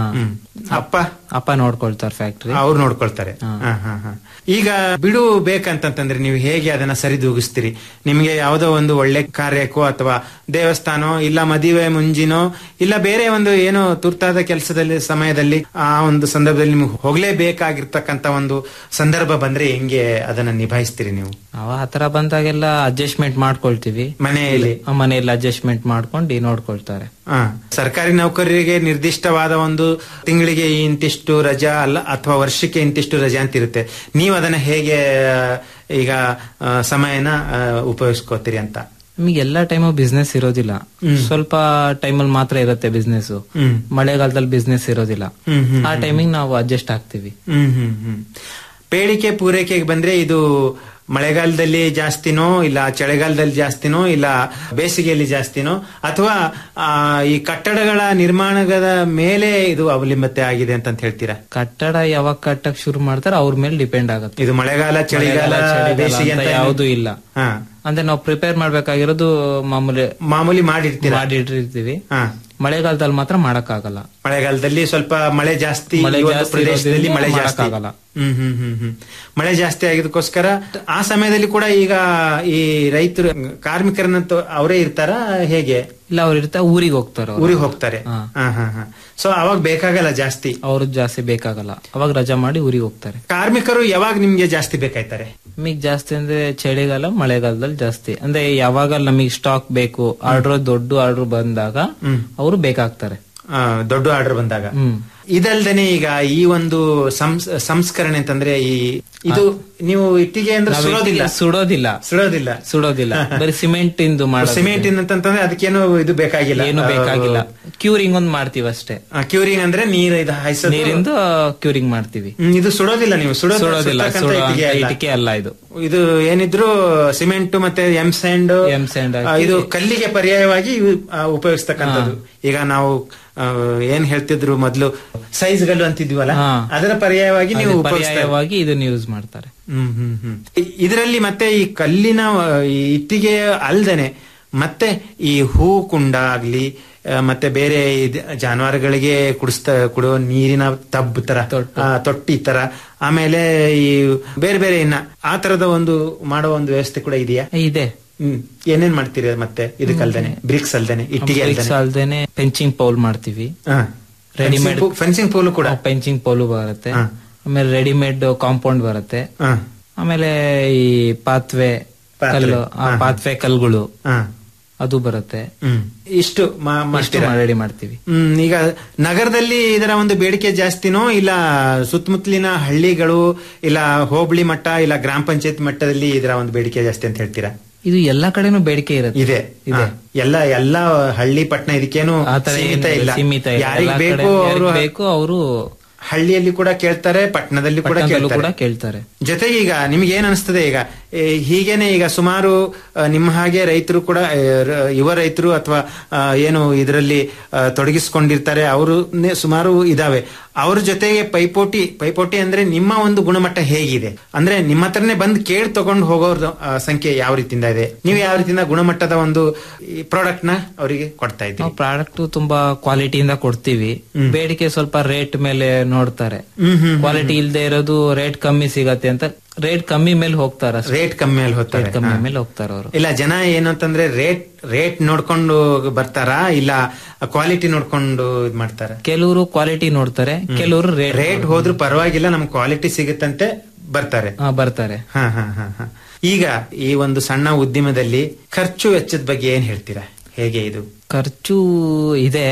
ಅಪ್ಪ ಅಪ್ಪ ನೋಡ್ಕೊಳ್ತಾರೆ ಫ್ಯಾಕ್ಟ್ರಿ ಅವ್ರು ನೋಡ್ಕೊಳ್ತಾರೆ ಹಾ, ಹಾ, ಹಾ. ಈಗ ಬಿಡು ಬೇಕಂತಂತಂದ್ರೆ ನೀವು ಹೇಗೆ ಅದನ್ನ ಸರಿದೂಗಿಸ್ತೀರಿ ನಿಮ್ಗೆ ಯಾವುದೋ ಒಂದು ಒಳ್ಳೆ ಕಾರ್ಯಕ್ಕೋ ಅಥವಾ ದೇವಸ್ಥಾನೋ ಇಲ್ಲ ಮದುವೆ ಮುಂಜಿನೋ ಇಲ್ಲ ಬೇರೆ ಒಂದು ಏನೋ ತುರ್ತಾದ ಕೆಲಸದಲ್ಲಿ ಸಮಯದಲ್ಲಿ ಆ ಒಂದು ಸಂದರ್ಭದಲ್ಲಿ ನಿಮ್ಗೆ ಹೋಗ್ಲೇಬೇಕಾಗಿರ್ತಕ್ಕಂತ ಒಂದು ಸಂದರ್ಭ ಬಂದ್ರೆ ಹೆಂಗೆ ಅದನ್ನ ನಿಭಾಯಿಸ್ತೀರಿ ನೀವು ನಾವು ಆತರ ಬಂದಾಗೆಲ್ಲ ಅಡ್ಜಸ್ಟ್ಮೆಂಟ್ ಮಾಡ್ಕೊಳ್ತೀವಿ ಮನೆಯಲ್ಲಿ ಆ, ಮನೆಯಲ್ಲಿ ಅಡ್ಜಸ್ಟ್ಮೆಂಟ್ ಮಾಡ್ಕೊಂಡು ನೋಡ್ಕೊಳ್ತಾರೆ ಆ, ಸರ್ಕಾರಿ ನೌಕರರಿಗೆ ನಿರ್ದಿಷ್ಟವಾದ ಒಂದು ತಿಂಗಳಿಗೆ ಇಂತಿಷ್ಟು ರಜಾ ಅಲ್ಲ ಅಥವಾ ವರ್ಷಕ್ಕೆ ಇಂತಿಷ್ಟು ರಜಾ ಅಂತ ಇರುತ್ತೆ ನೀವು ಅದನ್ನ ಹೇಗೆ ಆ, ಈಗ ಆ, ಸಮಯನ ಆ, ಉಪಯೋಗಿಸ್ಕೋತೀರಿ ಅಂತ ನಮಗೆ ಎಲ್ಲಾ ಟೈಮು ಬಿಸ್ನೆಸ್ ಇರೋದಿಲ್ಲ ಹ್ಮ್. ಸ್ವಲ್ಪ ಟೈಮಲ್ಲಿ ಮಾತ್ರ ಇರುತ್ತೆ ಬಿಸ್ನೆಸ್ ಹ್ಮ್. ಮಳೆಗಾಲದಲ್ಲಿ ಬಿಸ್ನೆಸ್ ಇರೋದಿಲ್ಲ ಹ್ಮ್, ಹ್ಮ್, ಆ ಹ್ಮ್. ಟೈಮಿಂಗ್ ನಾವು ಅಡ್ಜಸ್ಟ್ ಆಗ್ತೀವಿ ಹ್ಮ್ ಹ್ಮ್ ಹ್ಮ್ ಬೇಡಿಕೆ ಪೂರೈಕೆಗೆ ಬಂದ್ರೆ ಇದು ಮಳೆಗಾಲದಲ್ಲಿ ಜಾಸ್ತಿನೋ ಇಲ್ಲ ಚಳಿಗಾಲದಲ್ಲಿ ಜಾಸ್ತಿನೋ ಇಲ್ಲ ಬೇಸಿಗೆಯಲ್ಲಿ ಜಾಸ್ತಿನೋ ಅಥವಾ ಆ, ಈ ಕಟ್ಟಡಗಳ ನಿರ್ಮಾಣದ ಮೇಲೆ ಇದು ಅವಲಂಬಿತ ಆಗಿದೆ ಅಂತ ಹೇಳ್ತೀರಾ ಕಟ್ಟಡ ಯಾವಾಗ ಕಟ್ಟಕ್ ಶುರು ಮಾಡ್ತಾರೆ ಅವ್ರ ಮೇಲೆ ಡಿಪೆಂಡ್ ಆಗುತ್ತೆ ಇದು ಮಳೆಗಾಲ ಚಳಿಗಾಲ ಮಳೆಗಾಲ, ಚಳಿಗಾಲ ಬೇಸಿಗೆ ಅಂತ ಅಂತ ಯಾವುದು ಇಲ್ಲ ಹಾ. ಅಂದ್ರೆ ನಾವು ಪ್ರಿಪೇರ್ ಮಾಡ್ಬೇಕಾಗಿರೋದು ಮಾಮೂಲಿ ಮಾಮೂಲಿ ಮಾಡಿರ್ತೀರಾ ಮಾಡಿಟ್ಟಿರ್ತೀವಿ ಹಾ. ಮಳೆಗಾಲದಲ್ಲಿ ಮಾತ್ರ ಮಾಡಕ್ಕಾಗಲ್ಲ ಮಳೆಗಾಲದಲ್ಲಿ ಸ್ವಲ್ಪ ಮಳೆ ಜಾಸ್ತಿ ಮಳೆ ಈ ಒಂದು ಜಾಸ್ತಿ ಪ್ರದೇಶದಲ್ಲಿ ಇರೋದ್ರಿಂದ ಮಳೆ ಜಾಸ್ತಿ ಮಾಡಕ್ಕಾಗಲ್ಲ. ಹ್ಮ್ ಹ್ಮ್ ಹ್ಮ್ ಹ್ಮ್ ಮಳೆ ಜಾಸ್ತಿ ಆಗಿದಕ್ಕೋಸ್ಕರ ಆ ಸಮಯದಲ್ಲಿ ಕೂಡ ಈಗ ಈ ರೈತರು ಕಾರ್ಮಿಕರನ್ನ ತೊ- ಅವರೇ ಇರ್ತಾರ ಹೇಗೆ ಇಲ್ಲ ಅವ್ರು ಇರ್ತಾ ಊರಿಗೆ ಹೋಗ್ತಾರೆ ಅವ್ರು. ಊರಿಗೆ ಹೋಗ್ತಾರೆ ಹಾ. ಹಾ ಹಾ ಹಾ ಸೊ ಅವಾಗ ಬೇಕಾಗಲ್ಲ ಜಾಸ್ತಿ ಅವ್ರು ಜಾಸ್ತಿ ಬೇಕಾಗಲ್ಲ ಅವಾಗ ರಜಾ ಮಾಡಿ ಊರಿಗೆ ಹೋಗ್ತಾರೆ ಕಾರ್ಮಿಕರು ಯಾವಾಗ ನಿಮ್ಗೆ ಜಾಸ್ತಿ ಬೇಕಾಯ್ತಾರೆ ನಮಗ್ ಜಾಸ್ತಿ ಅಂದ್ರೆ ಚಳಿಗಾಲ ಮಳೆಗಾಲದಲ್ಲಿ ಜಾಸ್ತಿ ಅಂದ್ರೆ ಯಾವಾಗ ನಮಗೆ ಸ್ಟಾಕ್ ಬೇಕು ಆರ್ಡರ್ ದೊಡ್ಡ ಆರ್ಡರ್ ಬಂದಾಗ ಅವರು ಬೇಕಾಗ್ತಾರೆ ಆ, ದೊಡ್ಡ ಆರ್ಡರ್ ಬಂದಾಗ ಹ್ಮ್ ಇದಲ್ದೇನೆ ಈಗ ಈ ಒಂದು ಸಂಸ್- ಸಂಸ್ಕರಣೆ ಅಂತಂದ್ರೆ ಈ ಇದು ನೀವು ಇಟ್ಟಿಗೆ ಅಂದ್ರೆ ನಾವ್ ಸುಡೋದಿಲ್ಲ ಇಟ್ಟಿಗೆ ಸುಡೋದಿಲ್ಲ ಸುಡೋದಿಲ್ಲ ಸುಡೋದಿಲ್ಲ ಬರೀ ಸಿಮೆಂಟ್ ಇಂದು ಮಾಡೋದು ಸಿಮೆಂಟ್ ಅಂತಂದ್ರೆ ಅದಕ್ಕೇನು ಇದು ಬೇಕಾಗಿಲ್ಲ ಏನು ಬೇಕಾಗಿಲ್ಲ ಕ್ಯೂರಿಂಗ್ ಒಂದ್ ಮಾಡ್ತೀವಿ ಅಷ್ಟೇ ಕ್ಯೂರಿಂಗ್ ಅಂದ್ರೆ ನೀರ್ ಇದು ಹಾಯಿಸೋದು ನೀರಿಂದ ಕ್ಯೂರಿಂಗ್ ಮಾಡ್ತೀವಿ ಹ್ಮ್, ಇದು ಸುಡೋದಿಲ್ಲ ನೀವು ಸುಡೋದು- ಸುಡೋದಿಲ್ಲ ಸುಡ್ತಕ್ಕಂಥ ಸುಡೋ ಇಟ್ಟಿಗೆ ಅಲ್ಲ. ಇಟಿಕೆ ಅಲ್ಲ ಇದು ಇದು ಏನಿದ್ರು ಸಿಮೆಂಟ್ ಮತ್ತೆ ಎಂ ಸ್ಯಾಂಡ್ ಎಂ ಸ್ಯಾಂಡ್ ಆ, ಇದು ಕಲ್ಲಿಗೆ ಪರ್ಯಾಯವಾಗಿ ಇವು, ಆ, ಉಪಯೋಗಿಸ್ತಕ್ಕಂಥದ್ದು ಈಗ ನಾವು ಆ, ಏನ್ ಹೇಳ್ತಿದ್ರು ಮೊದ್ಲು ಸೈಜ್ ಗಲ್ಲು ಅಂತಿದ್ವಲ್ಲ ಹಾ. ಅದರ ಪರ್ಯಾಯವಾಗಿ ನೀವು ಅದೇ ಉಪಯೋಗಿಸ್ತಾ ಪರ್ಯಾಯವಾಗಿ ಇದನ್ನ ಯೂಸ್ ಮಾಡ್ತಾರೆ ಹ್ಮ್ ಹ್ಮ್ ಹ್ಮ್ ಇ- ಇದರಲ್ಲಿ ಮತ್ತೆ ಈ ಕಲ್ಲಿನ ಆ, ಈ ಇಟ್ಟಿಗೆ ಅಲ್ದೇನೆ ಮತ್ತೆ ಈ ಹೂ ಕುಂಡ ಆಗ್ಲಿ ಆ, ಮತ್ತೆ ಬೇರೆ ಇದ್- ಜಾನುವಾರುಗಳಿಗೆ ಕುಡಿಸ್ತಾ ಕೊಡುವ ನೀರಿನ ತಬ್ ತರ ಆ, ತೊಟ್ಟಿ ತರ ಆಮೇಲೆ ಈ ಬೇರೆ ಬೇರೆ ಇನ್ನ ಆ ತರದ ಒಂದು ಮಾಡೋ ಒಂದು ವ್ಯವಸ್ಥೆ ಕೂಡ ಇದೆಯಾ ಇದೆ ಹ್ಮ್ ಏನೇನ್ ಮಾಡ್ತೀರಿ ಮತ್ತೆ ಇದಕ್ಕಲ್ದೇನೆ ಬ್ರಿಕ್ಸ್ ಅಲ್ದೇನೆ ಇಟ್ಟಿಗೆ Bricks ಅಲ್ದೇನೆ ಅಲ್ದೇನೆ ಪೆಂಚಿಂಗ್ ಪೌಲ್ ಮಾಡ್ತೀವಿ ರೆಡಿಮೇಡ್ ಫೆನ್ಸಿಂಗ್ ಪೋಲು ಕೂಡ ಪೆಂಚಿಂಗ್ ಪೌಲು ಬರುತ್ತೆ ಹಾ. ಆಮೇಲೆ ರೆಡಿಮೇಡ್ ಕಾಂಪೌಂಡ್ ಬರುತ್ತೆ ಹಾ. ಆಮೇಲೆ ಈ ಪಾತ್ವೆ ಪಾತ್ರೆ. ಕಲ್ಲು ಆ ಹಾ. ಪಾತ್ವೆ ಕಲ್ಗಳು ಹಾ. ಅದು ಬರುತ್ತೆ ಹ್ಮ್ ಇಷ್ಟು ಮಾ- ಮಾಡ್ತೀರಾ? ರೆಡಿ ಮಾಡ್ತೀವಿ ಹ್ಮ್ ಈಗ ನಗರದಲ್ಲಿ ಇದರ ಒಂದು ಬೇಡಿಕೆ ಜಾಸ್ತಿನೋ ಇಲ್ಲ ಸುತ್ತಮುತ್ತಲಿನ ಹಳ್ಳಿಗಳು ಇಲ್ಲ ಹೋಬಳಿ ಮಟ್ಟ ಇಲ್ಲ ಗ್ರಾಮ ಪಂಚಾಯತ್ ಮಟ್ಟದಲ್ಲಿ ಇದರ ಒಂದು ಬೇಡಿಕೆ ಜಾಸ್ತಿ ಅಂತ ಹೇಳ್ತೀರಾ ಇದು ಎಲ್ಲಾ ಕಡೆನೂ ಬೇಡಿಕೆ ಇರುತ್ತೆ ಇದೆ ಇದೆ. ಹಾ. ಎಲ್ಲ ಎಲ್ಲ ಹಳ್ಳಿ ಪಟ್ಟಣ ಇದಕ್ಕೇನು ಆ ತರ ಸೀಮಿತ ಏನಿಲ್ಲ, ಇಲ್ಲ ಸೀಮಿತ ಇಲ್ಲ ಯಾರಿಗ್ ಎಲ್ಲಾ ಬೇಕು ಕಡೆ ಅವರು ಯಾರಿಗ್ ಬೇಕು ಅವರು ಹಳ್ಳಿಯಲ್ಲಿ ಕೂಡ ಕೇಳ್ತಾರೆ ಪಟ್ಟಣದಲ್ಲಿ ಕೂಡ ಪಟ್ಟಣದಲ್ಲೂ ಕೂಡ ಕೇಳ್ತಾರೆ ಕೇಳ್ತಾರೆ ಜೊತೆಗೆ ಈಗ ನಿಮ್ಗೆ ಏನ್ ಅನಿಸ್ತದೆ ಈಗ ಏ, ಹೀಗೇನೆ ಈಗ ಸುಮಾರು ಆ, ನಿಮ್ಮ ಹಾಗೆ ರೈತರು ಕೂಡ ಆ, ರ- ಯುವ ರೈತರು ಅಥವಾ ಏನು ಇದರಲ್ಲಿ ತೊಡಗಿಸಿಕೊಂಡಿರ್ತಾರೆ ಅವರು ಸುಮಾರು ಇದಾವೆ ಅವ್ರ ಜೊತೆಗೆ ಪೈಪೋಟಿ ಪೈಪೋಟಿ ಅಂದ್ರೆ ನಿಮ್ಮ ಒಂದು ಗುಣಮಟ್ಟ ಹೇಗಿದೆ ಅಂದ್ರೆ ನಿಮ್ಮ ಹತ್ರನೇ ಬಂದು ಕೇಳಿ ತಗೊಂಡು ಹೋಗೋರ್ ಆ, ಸಂಖ್ಯೆ ಯಾವ ರೀತಿಯಿಂದ ಇದೆ ನೀವು ಯಾವ ರೀತಿಯಿಂದ ಗುಣಮಟ್ಟದ ಒಂದು ಪ್ರಾಡಕ್ಟ್ ನ ಅವರಿಗೆ ಕೊಡ್ತಾ ಇದ್ದೀರಿ ನಾವು ಪ್ರಾಡಕ್ಟ್ ತುಂಬಾ ಕ್ವಾಲಿಟಿಯಿಂದ ಕೊಡ್ತೀವಿ ಬೇಡಿಕೆ ಸ್ವಲ್ಪ ರೇಟ್ ಮೇಲೆ ನೋಡ್ತಾರೆ ಹ್ಮ್, ಹ್ಮ್, ಕ್ವಾಲಿಟಿ ಇಲ್ದೇ ಇರೋದು ರೇಟ್ ಕಮ್ಮಿ ಸಿಗತ್ತೆ ಅಂತ ರೇಟ್ ಕಮ್ಮಿ ಮೇಲೆ ಹೋಗ್ತಾರ ರೇಟ್ ಕಮ್ಮಿ ಮೇಲೆ ಹೋಗ್ತಾರೆ ರೇಟ್ ಕಮ್ಮಿ ಹಾ. ಮೇಲೆ ಹೋಗ್ತಾರ ಅವರು ಇಲ್ಲ ಜನ ಏನು ಅಂತಂದ್ರೆ ರೇಟ್ ರೇಟ್ ನೋಡ್ಕೊಂಡು ಬರ್ತಾರಾ ಇಲ್ಲ ಕ್ವಾಲಿಟಿ ನೋಡ್ಕೊಂಡು ಇದ್ ಮಾಡ್ತಾರ ಕೆಲವರು ಕ್ವಾಲಿಟಿ ನೋಡ್ತಾರೆ ಕೆಲವರು ರೇಟ್ ರೇಟ್ ಹೋದ್ರೂ ಪರವಾಗಿಲ್ಲ ನಮ್ಗೆ ಕ್ವಾಲಿಟಿ ಸಿಗುತ್ತಂತೆ ಬರ್ತಾರೆ ಬರ್ತಾರೆ ಹಾ ಹಾ ಹಾ ಹಾ ಈಗ ಈ ಒಂದು ಸಣ್ಣ ಉದ್ಯಮದಲ್ಲಿ ಖರ್ಚು ವೆಚ್ಚದ ಬಗ್ಗೆ ಏನ್ ಹೇಳ್ತೀರಾ ಹೇಗೆ ಇದು ಖರ್ಚು ಇದೆ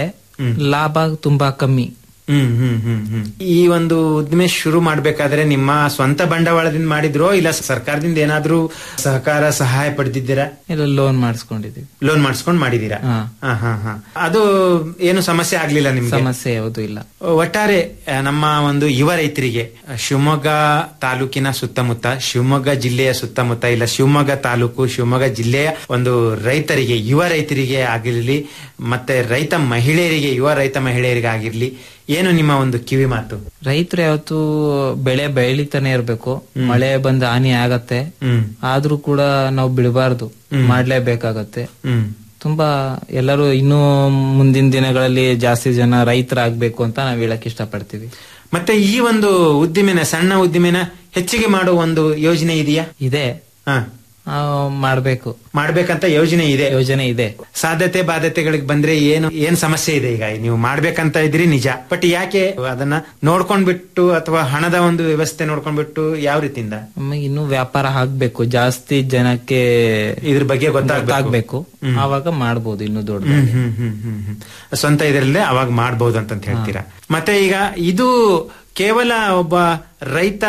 ಲಾಭ ತುಂಬಾ ಕಮ್ಮಿ ಹ್ಮ್ ಹ್ಮ್ ಹ್ಮ್ ಹ್ಮ್ ಈ ಒಂದು ಉದ್ದಿಮೆ ಶುರು ಮಾಡ್ಬೇಕಾದ್ರೆ ನಿಮ್ಮ ಸ್ವಂತ ಬಂಡವಾಳದಿಂದ ಮಾಡಿದ್ರೋ ಇಲ್ಲ ಸರ್ಕಾರದಿಂದ ಏನಾದ್ರೂ ಸಹಕಾರ ಸಹಾಯ ಪಡೆದಿದ್ದೀರಾ ಇಲ್ಲ ಲೋನ್ ಮಾಡಿಸ್ಕೊಂಡಿದೀವಿ ಲೋನ್ ಮಾಡಿಸ್ಕೊಂಡು ಮಾಡಿದೀರಾ ಹಾ. ಹಾ ಹಾ ಹಾ ಅದು ಏನು ಸಮಸ್ಯೆ ಆಗ್ಲಿಲ್ಲ ನಿಮ್ಗೆ ಸಮಸ್ಯೆ ಯಾವುದು ಇಲ್ಲ ಒಟ್ಟಾರೆ ಆ, ನಮ್ಮ ಒಂದು ಯುವ ರೈತರಿಗೆ ಆ, ಶಿವಮೊಗ್ಗ ತಾಲೂಕಿನ ಸುತ್ತಮುತ್ತ ಶಿವಮೊಗ್ಗ ಜಿಲ್ಲೆಯ ಸುತ್ತಮುತ್ತ ಇಲ್ಲ ಶಿವಮೊಗ್ಗ ತಾಲೂಕು ಶಿವಮೊಗ್ಗ ಜಿಲ್ಲೆಯ ಒಂದು ರೈತರಿಗೆ ಯುವ ರೈತರಿಗೆ ಆಗಿರ್ಲಿ ಮತ್ತೆ ರೈತ ಮಹಿಳೆಯರಿಗೆ ಯುವ ರೈತ ಮಹಿಳೆಯರಿಗೆ ಆಗಿರ್ಲಿ ಏನು ನಿಮ್ಮ ಒಂದು ಕಿವಿ ಮಾತು ರೈತರು ಯಾವತ್ತು ಬೆಳೆ ಬೆಳಿತಾನೆ ಇರ್ಬೇಕು ಮಳೆ ಬಂದ ಹಾನಿ ಆಗತ್ತೆ ಹ್ಮ್ ಆದ್ರೂ ಕೂಡ ನಾವು ಬಿಡಬಾರ್ದು ಮಾಡ್ಲೇಬೇಕಾಗತ್ತೆ ಹ್ಮ್ ತುಂಬಾ ಎಲ್ಲರೂ ಇನ್ನೂ ಮುಂದಿನ ದಿನಗಳಲ್ಲಿ ಜಾಸ್ತಿ ಜನ ರೈತರಾಗ್ಬೇಕು ಅಂತ ನಾವ್ ಹೇಳಕ್ ಇಷ್ಟಪಡ್ತೀವಿ ಮತ್ತೆ ಈ ಒಂದು ಉದ್ದಿಮೆನ ಸಣ್ಣ ಉದ್ದಿಮೆನ ಹೆಚ್ಚಿಗೆ ಮಾಡುವ ಒಂದು ಯೋಜನೆ ಇದೆಯಾ ಇದೆ ಹಾ ಆ, ಮಾಡ್ಬೇಕು ಮಾಡ್ಬೇಕಂತ ಯೋಜನೆ ಇದೆ ಯೋಜನೆ ಇದೆ ಸಾಧ್ಯತೆ ಬಾಧ್ಯತೆಗಳಿಗೆ ಬಂದ್ರೆ ಏನು ಏನ್ ಸಮಸ್ಯೆ ಇದೆ ಈಗ ನೀವು ಮಾಡ್ಬೇಕಂತ ಇದ್ರಿ ನಿಜ ಬಟ್ ಯಾಕೆ ಅದನ್ನ ನೋಡ್ಕೊಂಡ್ಬಿಟ್ಟು ಅಥವಾ ಹಣದ ಒಂದು ವ್ಯವಸ್ಥೆ ನೋಡ್ಕೊಂಡ್ಬಿಟ್ಟು ಯಾವ ರೀತಿಯಿಂದ ನಮಗೆ ಇನ್ನೂ ವ್ಯಾಪಾರ ಆಗ್ಬೇಕು ಜಾಸ್ತಿ ಜನಕ್ಕೆ ಇದ್ರ ಬಗ್ಗೆ ಗೊತ್ತಾಗ್ಬೇಕು. ಗೊತ್ತಾಗ್ಬೇಕು ಹ್ಮ್. ಆವಾಗ ಮಾಡ್ಬೋದು ಇನ್ನು ದೊಡ್ಡ ಹ್ಮ್, ಹ್ಮ್, ಹ್ಮ್, ಹ್ಮ್, ಹ್ಮ್. ಸ್ವಂತ ಇದರಲ್ಲೇ ಅವಾಗ ಮಾಡ್ಬೋದು ಅಂತ ಹೇಳ್ತೀರಾ ಮತ್ತೆ ಈಗ ಇದು ಕೇವಲ ಒಬ್ಬ ರೈತ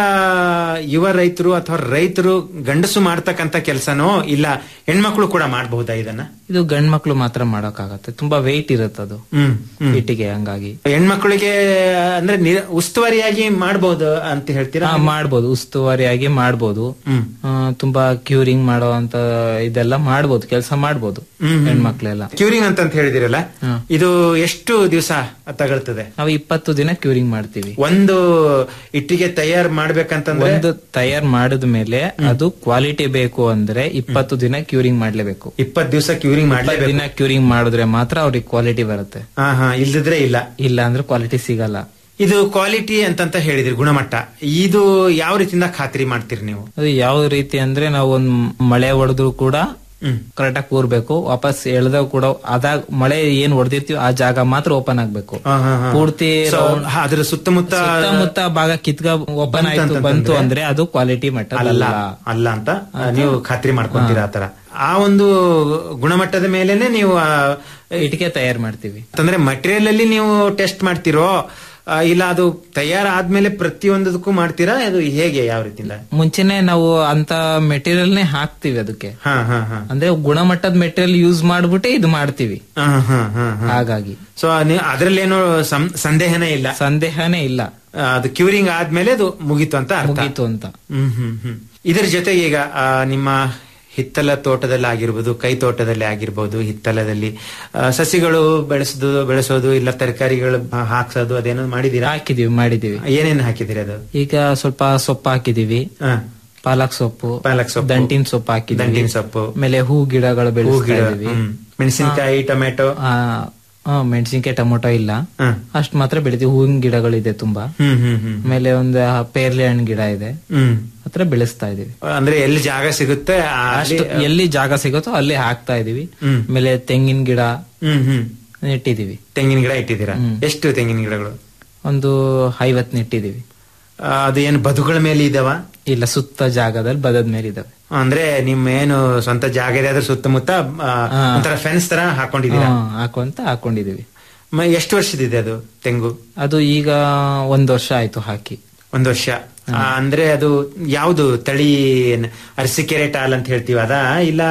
ಯುವ ರೈತರು ಅಥವಾ ರೈತರು ಗಂಡಸು ಮಾಡ್ತಕ್ಕಂತ ಕೆಲಸನೋ ಇಲ್ಲ ಹೆಣ್ಮಕ್ಳು ಕೂಡ ಮಾಡಬಹುದಾ ಇದನ್ನ ಇದು ಗಂಡ್ ಮಕ್ಳು ಮಾತ್ರ ಮಾಡಕ್ಕಾಗತ್ತೆ ತುಂಬಾ ವೆಯ್ಟ್ ಇರುತ್ತೆ ಅದು ಹ್ಮ್ ಹ್ಮ್. ಇಟ್ಟಿಗೆ ಹಂಗಾಗಿ ಹೆಣ್ಮಕ್ಳಿಗೆ ಅಂದ್ರೆ ನಿರ- ಉಸ್ತುವಾರಿಯಾಗಿ ಮಾಡಬಹುದು ಅಂತ ಹೇಳ್ತೀರಾ ಹಾ, ಮಾಡ್ಬೋದು ಉಸ್ತುವಾರಿಯಾಗಿ ಮಾಡ್ಬೋದು ಹ್ಮ್. ಆ, ತುಂಬಾ ಕ್ಯೂರಿಂಗ್ ಮಾಡೋ ಅಂತ ಇದೆಲ್ಲ ಮಾಡ್ಬೋದು ಕೆಲಸ ಮಾಡ್ಬೋದು ಹ್ಮ್, ಹ್ಮ್. ಹೆಣ್ಮಕ್ಳೆಲ್ಲ ಕ್ಯೂರಿಂಗ್ ಅಂತ ಅಂತ ಹೇಳಿದಿರಲ್ಲ ಹಾ. ಇದು ಎಷ್ಟು ದಿವಸ ತಗೊಳ್ತದೆ ನಾವು ಇಪ್ಪತ್ತು ದಿನ ಕ್ಯೂರಿಂಗ್ ಮಾಡ್ತೀವಿ ಒಂದು ಇಟ್ಟಿಗೆ ತಯಾರು ಮಾಡ್ಬೇಕಂತಂದ್ರೆ ಒಂದು ತಯಾರ್ ಮಾಡಿದ ಮೇಲೆ ಅದು ಕ್ವಾಲಿಟಿ ಬೇಕು ಅಂದ್ರೆ ಇಪ್ಪತ್ತು ದಿನ ಕ್ಯೂರಿಂಗ್ ಮಾಡ್ಲೇಬೇಕು ಇಪ್ಪತ್ತು ದಿವಸ ಕ್ಯೂರಿಂಗ್ ಮಾಡ್ಲೇಬೇಕು ದಿನ ಕ್ಯೂರಿಂಗ್ ಮಾಡಿದ್ರೆ ಮಾತ್ರ ಅವ್ರಿಗೆ ಕ್ವಾಲಿಟಿ ಬರುತ್ತೆ ಹಾ ಹಾ ಇಲ್ದಿದ್ರೆ ಇಲ್ಲ ಇಲ್ಲ ಅಂದ್ರೆ ಕ್ವಾಲಿಟಿ ಸಿಗಲ್ಲ ಇದು ಕ್ವಾಲಿಟಿ ಅಂತಂತ ಹೇಳಿದ್ರಿ ಗುಣಮಟ್ಟ ಇದು ಯಾವ ರೀತಿಯಿಂದ ಖಾತ್ರಿ ಮಾಡ್ತೀರಿ ನೀವು ಅದು ಯಾವ ರೀತಿ ಅಂದ್ರೆ ನಾವು ಒಂದ್ ಮಳೆ ಹೊಡೆದ್ರು ಕೂಡ ಕರೆಕ್ಟಾಗಿ ಕೂರ್ಬೇಕು ವಾಪಸ್ ಎಳ್ದಾಗ ಕೂಡ ಅದಾಗ ಮಳೆ ಏನ್ ಹೊಡೆದಿರ್ತೀವಿ ಆ ಜಾಗ ಮಾತ್ರ ಓಪನ್ ಆಗ್ಬೇಕು ಹಾ, ಹಾ, ಹಾ. ಪೂರ್ತಿ So, round- ಹಾ, ಅದ್ರ ಸುತ್ತಮುತ್ತ ಸುತ್ತಮುತ್ತ ಭಾಗ ಕಿತ್ಕ ಓಪನ್ ಬಂತು ಆಯ್ತು ಅಂತಂದ್ರೆ ಬಂತು ಅಂದ್ರೆ ಅದು ಕ್ವಾಲಿಟಿ ಮಟ್ಟ ಅಲ್ಲ ಅಲ್ಲ ಅಂತ ಆ, ನೀವು ಖಾತ್ರಿ ಮಾಡ್ಕೊಂತೀರಾ ಆತರ ಆ ಒಂದು ಗುಣಮಟ್ಟದ ಮೇಲೆನೆ ನೀವು ಆ, ಇಟ್ಟಿಗೆ ತಯಾರು ಮಾಡ್ತೀವಿ ಅಂತಂದ್ರೆ ಮಟೀರಿಯಲ್ ಅಲ್ಲಿ ನೀವು ಟೆಸ್ಟ್ ಮಾಡ್ತಿರೋ ಆ, ಇಲ್ಲ ಅದು ತಯಾರಾದ್ಮೇಲೆ ಪ್ರತಿಯೊಂದಕ್ಕೂ ಮಾಡ್ತೀರಾ ಅದು ಹೇಗೆ ಯಾವ ರೀತಿಯಿಂದ ಮುಂಚೆನೆ ನಾವು ಅಂತ ಮೆಟೀರಿಯಲ್ ನೇ ಹಾಕ್ತಿವಿ ಅದಕ್ಕೆ ಹಾ ಹಾ ಹಾ ಅಂದ್ರೆ ಗುಣಮಟ್ಟದ ಮೆಟೀರಿಯಲ್ ಯೂಸ್ ಮಾಡ್ಬಿಟ್ಟೆ ಇದು ಮಾಡ್ತೀವಿ ಹಾ, ಹಾ, ಹಾ, ಹಾ. ಹಾಗಾಗಿ ಸೊ ಅದ್ರಲ್ಲೇನು ಸಂ- ಸಂದೇಹನೇ ಇಲ್ಲ ಸಂದೇಹನೇ ಇಲ್ಲ ಆ, ಅದು ಕ್ಯೂರಿಂಗ್ ಆದ್ಮೇಲೆ ಅದು ಮುಗೀತು ಅಂತ ಅರ್ಥ ಮುಗೀತು ಅಂತ ಹ್ಮ್ ಹ್ಮ್ ಹ್ಮ್ ಇದರ ಜೊತೆಗೆ ಈಗ ಆ, ನಿಮ್ಮ ಹಿತ್ತಲ ತೋಟದಲ್ಲಿ ಆಗಿರ್ಬೋದು ಕೈ ತೋಟದಲ್ಲಿ ಆಗಿರ್ಬೋದು ಹಿತ್ತಲದಲ್ಲಿ ಆ, ಸಸಿಗಳು ಬೆಳೆಸೋದು ಬೆಳೆಸೋದು ಇಲ್ಲ ತರಕಾರಿಗಳು ಹಾಕ್ಸೋದು ಅದೇನೋ ಮಾಡಿದೀರಾ ಹಾಕಿದೀವಿ ಮಾಡಿದೀವಿ ಏನೇನು ಹಾಕಿದಿರಿ ಅದು ಈಗ ಸ್ವಲ್ಪ ಸೊಪ್ಪು ಹಾಕಿದೀವಿ ಹಾ. ಪಾಲಕ್ ಸೊಪ್ಪು ಪಾಲಕ್ ಸೊಪ್ಪು ದಂಟಿನ ಸೊಪ್ಪು ಹಾಕಿದೀವಿ ದಂಟಿನ ಸೊಪ್ಪು ಆಮೇಲೆ ಹೂ ಗಿಡಗಳು ಹೂ ಬೆಳೆಸ್ತಾ ಗಿಡ ಇದೀವಿ ಹ್ಮ್. ಮೆಣಸಿನಕಾಯಿ ಟೊಮೆಟೊ ಆ, ಆ, ಮೆಣಸಿನ್ಕಾಯಿ ಟೊಮೊಟೊ ಇಲ್ಲ ಹ್ಮ್. ಅಷ್ಟ್ ಮಾತ್ರ ಬೆಳಿತೀವಿ ಹೂವಿನ ಗಿಡಗಳಿದೆ ತುಂಬಾ ಹ್ಮ್ ಹ್ಮ್ ಹ್ಮ್ ಆಮೇಲೆ ಒಂದು ಪೇರ್ಲೆ ಹಣ್ಣು ಗಿಡ ಇದೆ ಹ್ಮ್ ಹತ್ರ ಬೆಳೆಸ್ತಾ ಇದೀವಿ ಅಂದ್ರೆ ಎಲ್ಲಿ ಜಾಗ ಸಿಗುತ್ತೆ ಆ ಅಲ್ಲಿ- ಅಷ್ಟು ಎಲ್ಲಿ ಜಾಗ ಸಿಗುತ್ತೋ ಅಲ್ಲಿ ಹಾಕ್ತಾ ಇದೀವಿ ಹ್ಮ್. ಆಮೇಲೆ ತೆಂಗಿನ ಗಿಡ ಹ್ಮ್ ಹ್ಮ್ ನೆಟ್ಟಿದೀವಿ ತೆಂಗಿನ ಗಿಡ ಇಟ್ಟಿದ್ದೀರಾ ಹ್ಮ್. ಎಷ್ಟು ತೆಂಗಿನ ಗಿಡಗಳು ಒಂದು ಐವತ್ ನೆಟ್ಟಿದೀವಿ ಆ, ಅದು ಏನು ಬದುಗಳ ಮೇಲೆ ಇದಾವ ಇಲ್ಲ ಸುತ್ತ ಜಾಗದಲ್ಲಿ ಬದದ ಮೇಲೆ ಇದಾವೆ ಅಂದ್ರೆ ನಿಮ್ ಏನು ಸ್ವಂತ ಜಾಗ ಇದೆ ಅದ್ರ ಸುತ್ತಮುತ್ತ ಆ, ಹಾ. ಒಂಥರ ಫೆನ್ಸ್ ತರ ಹಾಕೊಂಡಿದೀರಾ ಹಾ, ಹಾಕುವಂತ ಹಾಕೊಂಡಿದೀವಿ ಮ- ಎಷ್ಟು ವರ್ಷದಿದೆ ಅದು ತೆಂಗು ಅದು ಈಗ ಒಂದ್ ವರ್ಷ ಆಯ್ತು ಹಾಕಿ ಒಂದ್ ವರ್ಷ ಆ, ಅಂದ್ರೆ ಅದು ಯಾವ್ದು ತಳಿ ಏನ್ ಅರಸಿಕೆರೆ ಟಾಲ್ ಅಂತ ಹೇಳ್ತೀವಿ ಅದ ಇಲ್ಲ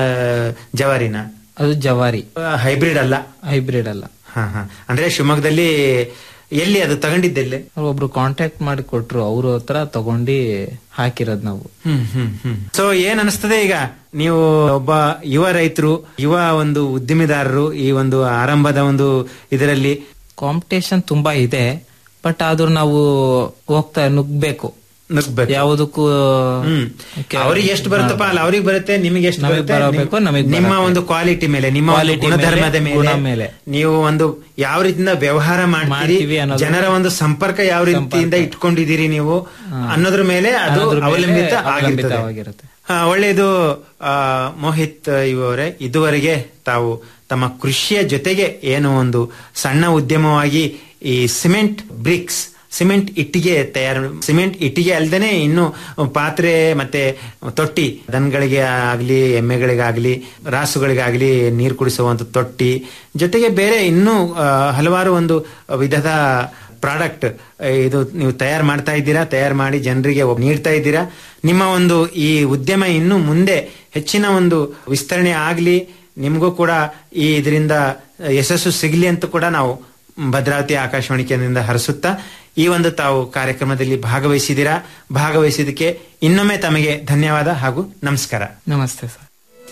ಜವಾರಿನ ಅದು ಜವಾರಿ ಹೈಬ್ರಿಡ್ ಅಲ್ಲ ಹೈಬ್ರಿಡ್ ಅಲ್ಲ ಹಾ ಹಾ ಅಂದ್ರೆ ಶಿವಮೊಗ್ಗದಲ್ಲಿ ಎಲ್ಲಿ ಅದು ತಗೊಂಡಿದ್ದೆಲ್ಲಿ ಅವ್ರು ಒಬ್ರು ಕಾಂಟ್ಯಾಕ್ಟ್ ಮಾಡಿ ಕೊಟ್ರು ಅವ್ರ ಹತ್ರ ತಗೊಂಡು ಹಾಕಿರೋದ್ ನಾವು ಹ್ಮ್ ಹ್ಮ್ ಹ್ಮ್ ಸೊ ಏನ್ ಅನಿಸ್ತದೆ ಈಗ ನೀವು ಒಬ್ಬ ಯುವ ರೈತರು ಯುವ ಒಂದು ಉದ್ದಿಮೆದಾರರು ಈ ಒಂದು ಆರಂಭದ ಒಂದು ಇದರಲ್ಲಿ ಕಾಂಪಿಟೇಷನ್ ತುಂಬಾ ಇದೆ ಬಟ್ ಆದ್ರೂ ನಾವು ಹೋಗ್ತಾ ನುಗ್ಬೇಕು ನುಗ್ಬೇಕು ಯಾವುದಕ್ಕೂ ಹ್ಮ್ ಕೆ- ಅವ್ರಿಗೆ ಎಷ್ಟು ಬರುತ್ತಪ್ಪ ಅಲ್ಲ ಅವ್ರಿಗೆ ಬರುತ್ತೆ ನಿಮಗೆ ಎಷ್ಟು ನಮಗೆ ಬರುತ್ತೆ ಬರಬೇಕು, ನಿಮ್- ನಮಗೆ ನಿಮ್ಮ ಬರತ್ತೆ. ಒಂದು ಕ್ವಾಲಿಟಿ ಮೇಲೆ ನಿಮ್ಮ ಒಂದು Quality ಮೇಲೆ, ಗುಣಧರ್ಮದ ಗುಣ ಮೇಲೆ ಮೇಲೆ. ನೀವು ಒಂದು ಯಾವ ರೀತಿಯಿಂದ ವ್ಯವಹಾರ ಮಾಡ್ತೀರಿ ಮಾಡ್ತೀವಿ ಅನ್ನೋದು- ಜನರ ಒಂದು ಸಂಪರ್ಕ ಯಾವ ರೀತಿಯಿಂದ ಇಟ್ಕೊಂಡಿದ್ದೀರಿ ನೀವು ಅನ್ನೋದ್ರ ಮೇಲೆ ಅದು ಅನ್ನೋದ್ರ ಮೇಲೆ ಅವಲಂಬಿತ ಆಗಿರ್ತದೆ ಅವಲಂಬಿತವಾಗಿರುತ್ತೆ ಹಾ, ಒಳ್ಳೆಯದು ಆ, ಮೋಹಿತ್ ಇವರೇ ಇದುವರೆಗೆ ತಾವು ತಮ್ಮ ಕೃಷಿಯ ಜೊತೆಗೆ ಏನು ಒಂದು ಸಣ್ಣ ಉದ್ಯಮವಾಗಿ ಈ ಸಿಮೆಂಟ್ ಬ್ರಿಕ್ಸ್ ಸಿಮೆಂಟ್ ಇಟ್ಟಿಗೆ ತಯಾರು ಸಿಮೆಂಟ್ ಇಟ್ಟಿಗೆ ಅಲ್ದೇನೆ ಇನ್ನು ಪಾತ್ರೆ ಮತ್ತೆ ತೊಟ್ಟಿ ದನಗಳಿಗೆ ಆಗಲಿ ಎಮ್ಮೆಗಳಿಗಾಗ್ಲಿ ರಾಸುಗಳಿಗಾಗ್ಲಿ ನೀರು ಕುಡಿಸುವಂತ ತೊಟ್ಟಿ ಜೊತೆಗೆ ಬೇರೆ ಇನ್ನೂ ಆ, ಹಲವಾರು ಒಂದು ವಿಧದ ಪ್ರಾಡಕ್ಟ್ ಇದು ನೀವು ತಯಾರು ಮಾಡ್ತಾ ಇದ್ದೀರಾ ತಯಾರು ಮಾಡಿ ಜನರಿಗೆ ನೀಡ್ತಾ ಇದ್ದೀರಾ ನಿಮ್ಮ ಒಂದು ಈ ಉದ್ಯಮ ಇನ್ನು ಮುಂದೆ ಹೆಚ್ಚಿನ ಒಂದು ವಿಸ್ತರಣೆ ಆಗಲಿ ನಿಮಗೂ ಕೂಡ ಈ ಇದರಿಂದ ಯಶಸ್ಸು ಸಿಗಲಿ ಅಂತ ಕೂಡ ನಾವು ಭದ್ರಾವತಿ ಆಕಾಶವಾಣಿ ಕೇಂದ್ರದಿಂದ ಹರಿಸುತ್ತಾ ಈ ಒಂದು ತಾವು ಕಾರ್ಯಕ್ರಮದಲ್ಲಿ ಭಾಗವಹಿಸಿದ್ದೀರಾ ಭಾಗವಹಿಸಿದ್ದಕ್ಕೆ ಇನ್ನೊಮ್ಮೆ ತಮಗೆ ಧನ್ಯವಾದ ಹಾಗೂ ನಮಸ್ಕಾರ ನಮಸ್ತೆ ಸರ್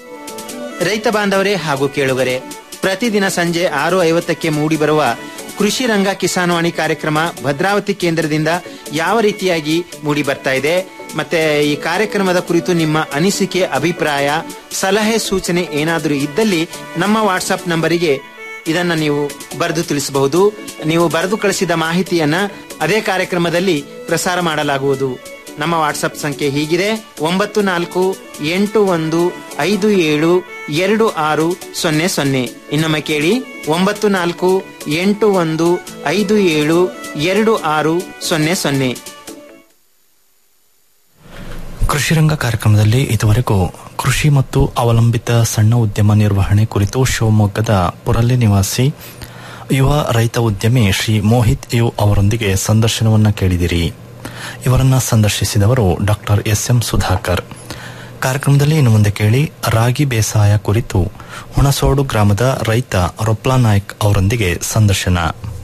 ರೈತ ಬಾಂಧವರೇ ಹಾಗೂ ಕೇಳುಗರೆ ಪ್ರತಿದಿನ ಸಂಜೆ ಆರು ಐವತ್ತಕ್ಕೆ ಮೂಡಿಬರುವ ಕೃಷಿ ರಂಗ ಕಿಸಾನ್ವಾಣಿ ಕಾರ್ಯಕ್ರಮ ಭದ್ರಾವತಿ ಕೇಂದ್ರದಿಂದ ಯಾವ ರೀತಿಯಾಗಿ ಮೂಡಿ ಬರ್ತಾ ಇದೆ ಮತ್ತೆ ಈ ಕಾರ್ಯಕ್ರಮದ ಕುರಿತು ನಿಮ್ಮ ಅನಿಸಿಕೆ ಅಭಿಪ್ರಾಯ ಸಲಹೆ ಸೂಚನೆ ಏನಾದರೂ ಇದ್ದಲ್ಲಿ ನಮ್ಮ ವಾಟ್ಸಪ್ ನಂಬರಿಗೆ ಇದನ್ನ ನೀವು ಬರೆದು ತಿಳಿಸಬಹುದು ನೀವು ಬರೆದು ಕಳಿಸಿದ ಮಾಹಿತಿಯನ್ನ ಅದೇ ಕಾರ್ಯಕ್ರಮದಲ್ಲಿ ಪ್ರಸಾರ ಮಾಡಲಾಗುವುದು ನಮ್ಮ ವಾಟ್ಸಪ್ ಸಂಖ್ಯೆ ಹೀಗಿದೆ ಒಂಬತ್ತು ನಾಲ್ಕು ಎಂಟು ಒಂದು ಐದು ಏಳು ಎರಡು ಆರು ಸೊನ್ನೆ ಸೊನ್ನೆ ಇನ್ನೊಮ್ಮೆ ಕೇಳಿ ಒಂಬತ್ತು ನಾಲ್ಕು ಎಂಟು ಒಂದು ಐದು ಏಳು ಎರಡು ಆರು ಸೊನ್ನೆ ಸೊನ್ನೆ ಕೃಷಿ ರಂಗ ಕಾರ್ಯಕ್ರಮದಲ್ಲಿ ಇದುವರೆಗೂ ಕೃಷಿ ಮತ್ತು ಅವಲಂಬಿತ ಸಣ್ಣ ಉದ್ಯಮ ನಿರ್ವಹಣೆ ಕುರಿತು ಶಿವಮೊಗ್ಗದ ಪುರಲಿ ನಿವಾಸಿ ಯುವ ರೈತ ಉದ್ಯಮಿ ಶ್ರೀ ಮೋಹಿತ್ ಯು ಅವರೊಂದಿಗೆ ಸಂದರ್ಶನವನ್ನ ಕೇಳಿದಿರಿ ಇವರನ್ನ ಸಂದರ್ಶಿಸಿದವರು ಡಾಕ್ಟರ್ ಎಸ್ ಎಂ ಸುಧಾಕರ್ ಕಾರ್ಯಕ್ರಮದಲ್ಲಿ ಇನ್ನು ಮುಂದೆ ಕೇಳಿ ರಾಗಿ ಬೇಸಾಯ ಕುರಿತು ಹುಣಸೋಡು ಗ್ರಾಮದ ರೈತ ರೊಪ್ಲಾ ನಾಯ್ಕ್ ಅವರೊಂದಿಗೆ ಸಂದರ್ಶನ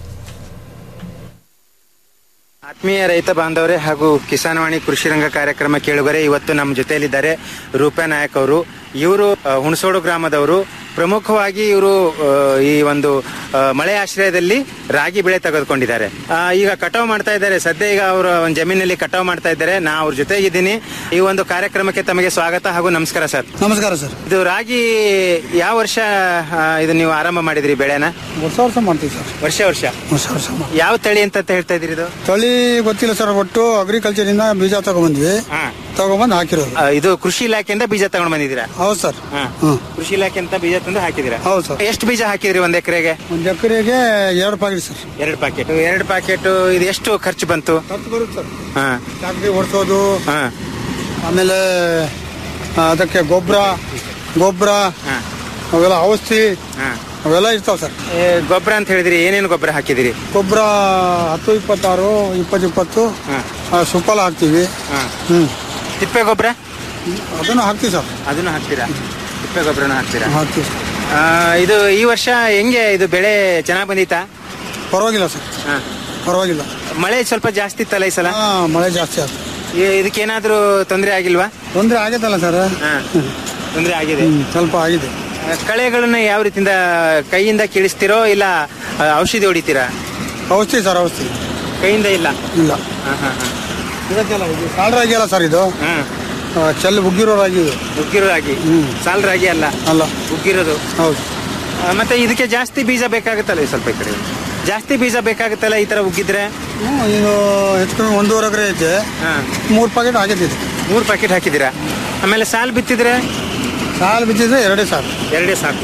ಆತ್ಮೀಯ ರೈತ ಬಾಂಧವರೇ ಹಾಗೂ ಕಿಸಾನವಾಣಿ ಕೃಷಿ ರಂಗ ಕಾರ್ಯಕ್ರಮ ಕೇಳುಗರೆ ಇವತ್ತು ನಮ್ಮ ಜೊತೆಯಲ್ಲಿದ್ದಾರೆ ರೂಪಾ ನಾಯಕ್ ಅವರು ಇವರು ಅ, ಹುಣಸೋಡು ಗ್ರಾಮದವರು ಪ್ರಮುಖವಾಗಿ ಇವರು ಅ, ಈ ಒಂದು ಅ, ಮಳೆ ಆಶ್ರಯದಲ್ಲಿ ರಾಗಿ ಬೆಳೆ ತೆಗೆದುಕೊಂಡಿದ್ದಾರೆ ಆ, ಈಗ ಕಟಾವ್ ಮಾಡ್ತಾ ಇದ್ದಾರೆ ಸದ್ಯ ಈಗ ಅವರ ಒಂದು ಜಮೀನಲ್ಲಿ ಕಟಾವ್ ಮಾಡ್ತಾ ಇದ್ದಾರೆ ನಾ ಅವ್ರ ಜೊತೆಗಿದ್ದೀನಿ ಈ ಒಂದು ಕಾರ್ಯಕ್ರಮಕ್ಕೆ ತಮಗೆ ಸ್ವಾಗತ ಹಾಗೂ ನಮಸ್ಕಾರ ಸರ್ ನಮಸ್ಕಾರ ಸರ್ ಇದು ರಾಗಿ ಯಾವ ವರ್ಷ ಆ, ಇದು ನೀವು ಆರಂಭ ಮಾಡಿದ್ರಿ ಬೆಳೆನ ವರ್ಷ ವರ್ಷ ಮಾಡ್ತೀವಿ ಸರ್ ವರ್ಷ ವರ್ಷ ವರ್ಷ ವರ್ಷ ಮಾಡ್ತೀವಿ. ಯಾವ ತಳಿ ಅಂತ ಹೇಳ್ತಾ ಇದ್ರಿ ಇದು ತಳಿ ಗೊತ್ತಿಲ್ಲ ಸರ್ ಒಟ್ಟು ಅಗ್ರಿಕಲ್ಚರ್ ಇಂದ ಬೀಜ ತಗೊಂಡ್ಬಂದ್ವಿ ತಗೊಂಡ್ಬಂದು ಹಾಕಿರೋದು ಆ, ಇದು ಕೃಷಿ ಇಲಾಖೆಯಿಂದ ಬೀಜ ತಗೊಂಡ್ ಬಂದಿದ್ದೀರಾ ಹೌದು ಸರ್ ಹಾ. ಕೃಷಿ ಇಲಾಖೆ ಅಂತ ಬೀಜ ತಂದು ಹಾಕಿದಿರಾ ಹೌದು ಸರ್ ಎಷ್ಟು ಬೀಜ ಹಾಕಿದ್ರಿ ಒಂದ್ ಎಕರೆಗೆ ಒಂದ್ ಎಕರೆಗೆ ಎರಡು ಪ್ಯಾಕೆಟ್ ಸರ್ ಎರಡು ಪ್ಯಾಕೆಟ್ ಎರಡು ಪ್ಯಾಕೆಟ್ ಇದು ಎಷ್ಟು ಖರ್ಚು ಬಂತು ಖರ್ಚು ಬರುತ್ತೆ ಸರ್ ಹಾ ಟ್ಯಾಕ್ಟ್ರಿ ಓಡಿಸೋದು ಹಾ ಆಮೇಲೆ ಆ, ಅದಕ್ಕೆ ಗೊಬ್ಬರ ಗೊಬ್ಬರ ಅವೆಲ್ಲ ಔಷಧಿ ಹಾ. ಅವೆಲ್ಲ ಇರ್ತಾವ ಸರ್ ಏ, ಗೊಬ್ಬರ ಅಂತ ಹೇಳಿದ್ರಿ ಏನೇನು ಗೊಬ್ಬರ ಹಾಕಿದಿರಿ ಗೊಬ್ಬರ ಹತ್ತು ಇಪ್ಪತ್ತಾರು ಇಪ್ಪತ್ತು ಇಪ್ಪತ್ತು ಆ, ಸುಫಲ ಹಾಕ್ತೀವಿ ಹ್ಮ್ ತಿಪ್ಪೆ ಗೊಬ್ಬರ ಅದನ್ನು ಹಾಕ್ತೀವಿ ಸರ್ ಅದನ್ನು ಹಾಕ್ತೀರಾ ತಿಪ್ಪೆ ಗೊಬ್ಬರನ ಹಾಕ್ತೀರಾ ಹಾಕ್ತೀವಿ ಸರ್ ಆ, ಇದು ಈ ವರ್ಷ ಹೆಂಗೆ ಇದು ಬೆಳೆ ಚೆನ್ನಾಗ್ ಬಂದಿತ್ತಾ ಪರವಾಗಿಲ್ಲ ಸರ್ ಹಾ. ಪರವಾಗಿಲ್ಲ ಮಳೆ ಸ್ವಲ್ಪ ಜಾಸ್ತಿ ಇತ್ತಲ್ಲ ಈ ಸಲ ಹಾ ಮಳೆ ಜಾಸ್ತಿ ಆಯ್ತು ಈ- ಇದಕ್ಕೇನಾದ್ರೂ ತೊಂದರೆ ಆಗಿಲ್ವಾ ತೊಂದರೆ ಆಗೈತಲ್ಲ ಸರ್ ಹಾ. ತೊಂದರೆ ಆಗಿದೆ ಹ್ಮ್, ಸ್ವಲ್ಪ ಆಗಿದೆ ಆ, ಕಳೆಗಳನ್ನ ಯಾವ ರೀತಿಯಿಂದ ಕೈಯಿಂದ ಕೀಳಿಸ್ತಿರೋ ಇಲ್ಲ ಆ, ಔಷಧಿ ಹೊಡಿತೀರಾ ಔಷಧಿ ಸರ್ ಔಷಧಿ ಕೈಯಿಂದ ಇಲ್ಲ ಇಲ್ಲ ಹಾ, ಹಾ, ಹಾ. ಇದಕ್ಕೆಲ್ಲ ಇದು ಸಾಲ್ ರಾಗಿ ಅಲ್ಲ ಸರ್ ಇದು ಹಾ. ಆ, ಚೆಲ್ಲು ಬುಗ್ಗಿರೋ ರಾಗಿ ಇದು ಉಗ್ಗಿರೋ ರಾಗಿ ಸಾಲ್ ರಾಗಿ ಅಲ್ಲ ಅಲ್ಲ ಉಗ್ಗಿರೋದು ಹೌದು ಆ, ಮತ್ತೆ ಇದಕ್ಕೆ ಜಾಸ್ತಿ ಬೀಜ ಬೇಕಾಗುತ್ತಲ್ಲ ಈ ಸ್ವಲ್ಪ ಈ ಕಡೆ ಜಾಸ್ತಿ ಬೀಜ ಬೇಕಾಗುತ್ತಲ್ಲ ಈ ತರ ಉಗ್ಗಿದ್ರೆ ಹ್ಮ್, ಇದು ಹೆಚ್ಚು ಕಮ್ಮಿ ಒಂದೂವರೆ ಎಕರೆ ಐತೆ ಹಾ. ಮೂರು ಪ್ಯಾಕೆಟ್ ಆಗೈತೆ ಇದು ಮೂರು ಪ್ಯಾಕೆಟ್ ಹಾಕಿದ್ದೀರಾ ಆಮೇಲೆ ಸಾಲ್ ಬಿತ್ತಿದ್ರೆ ಸಾಲ್ ಬಿದ್ದಿದ್ರೆ ಎರಡೇ ಸಾಕು ಎರಡೇ ಸಾಕು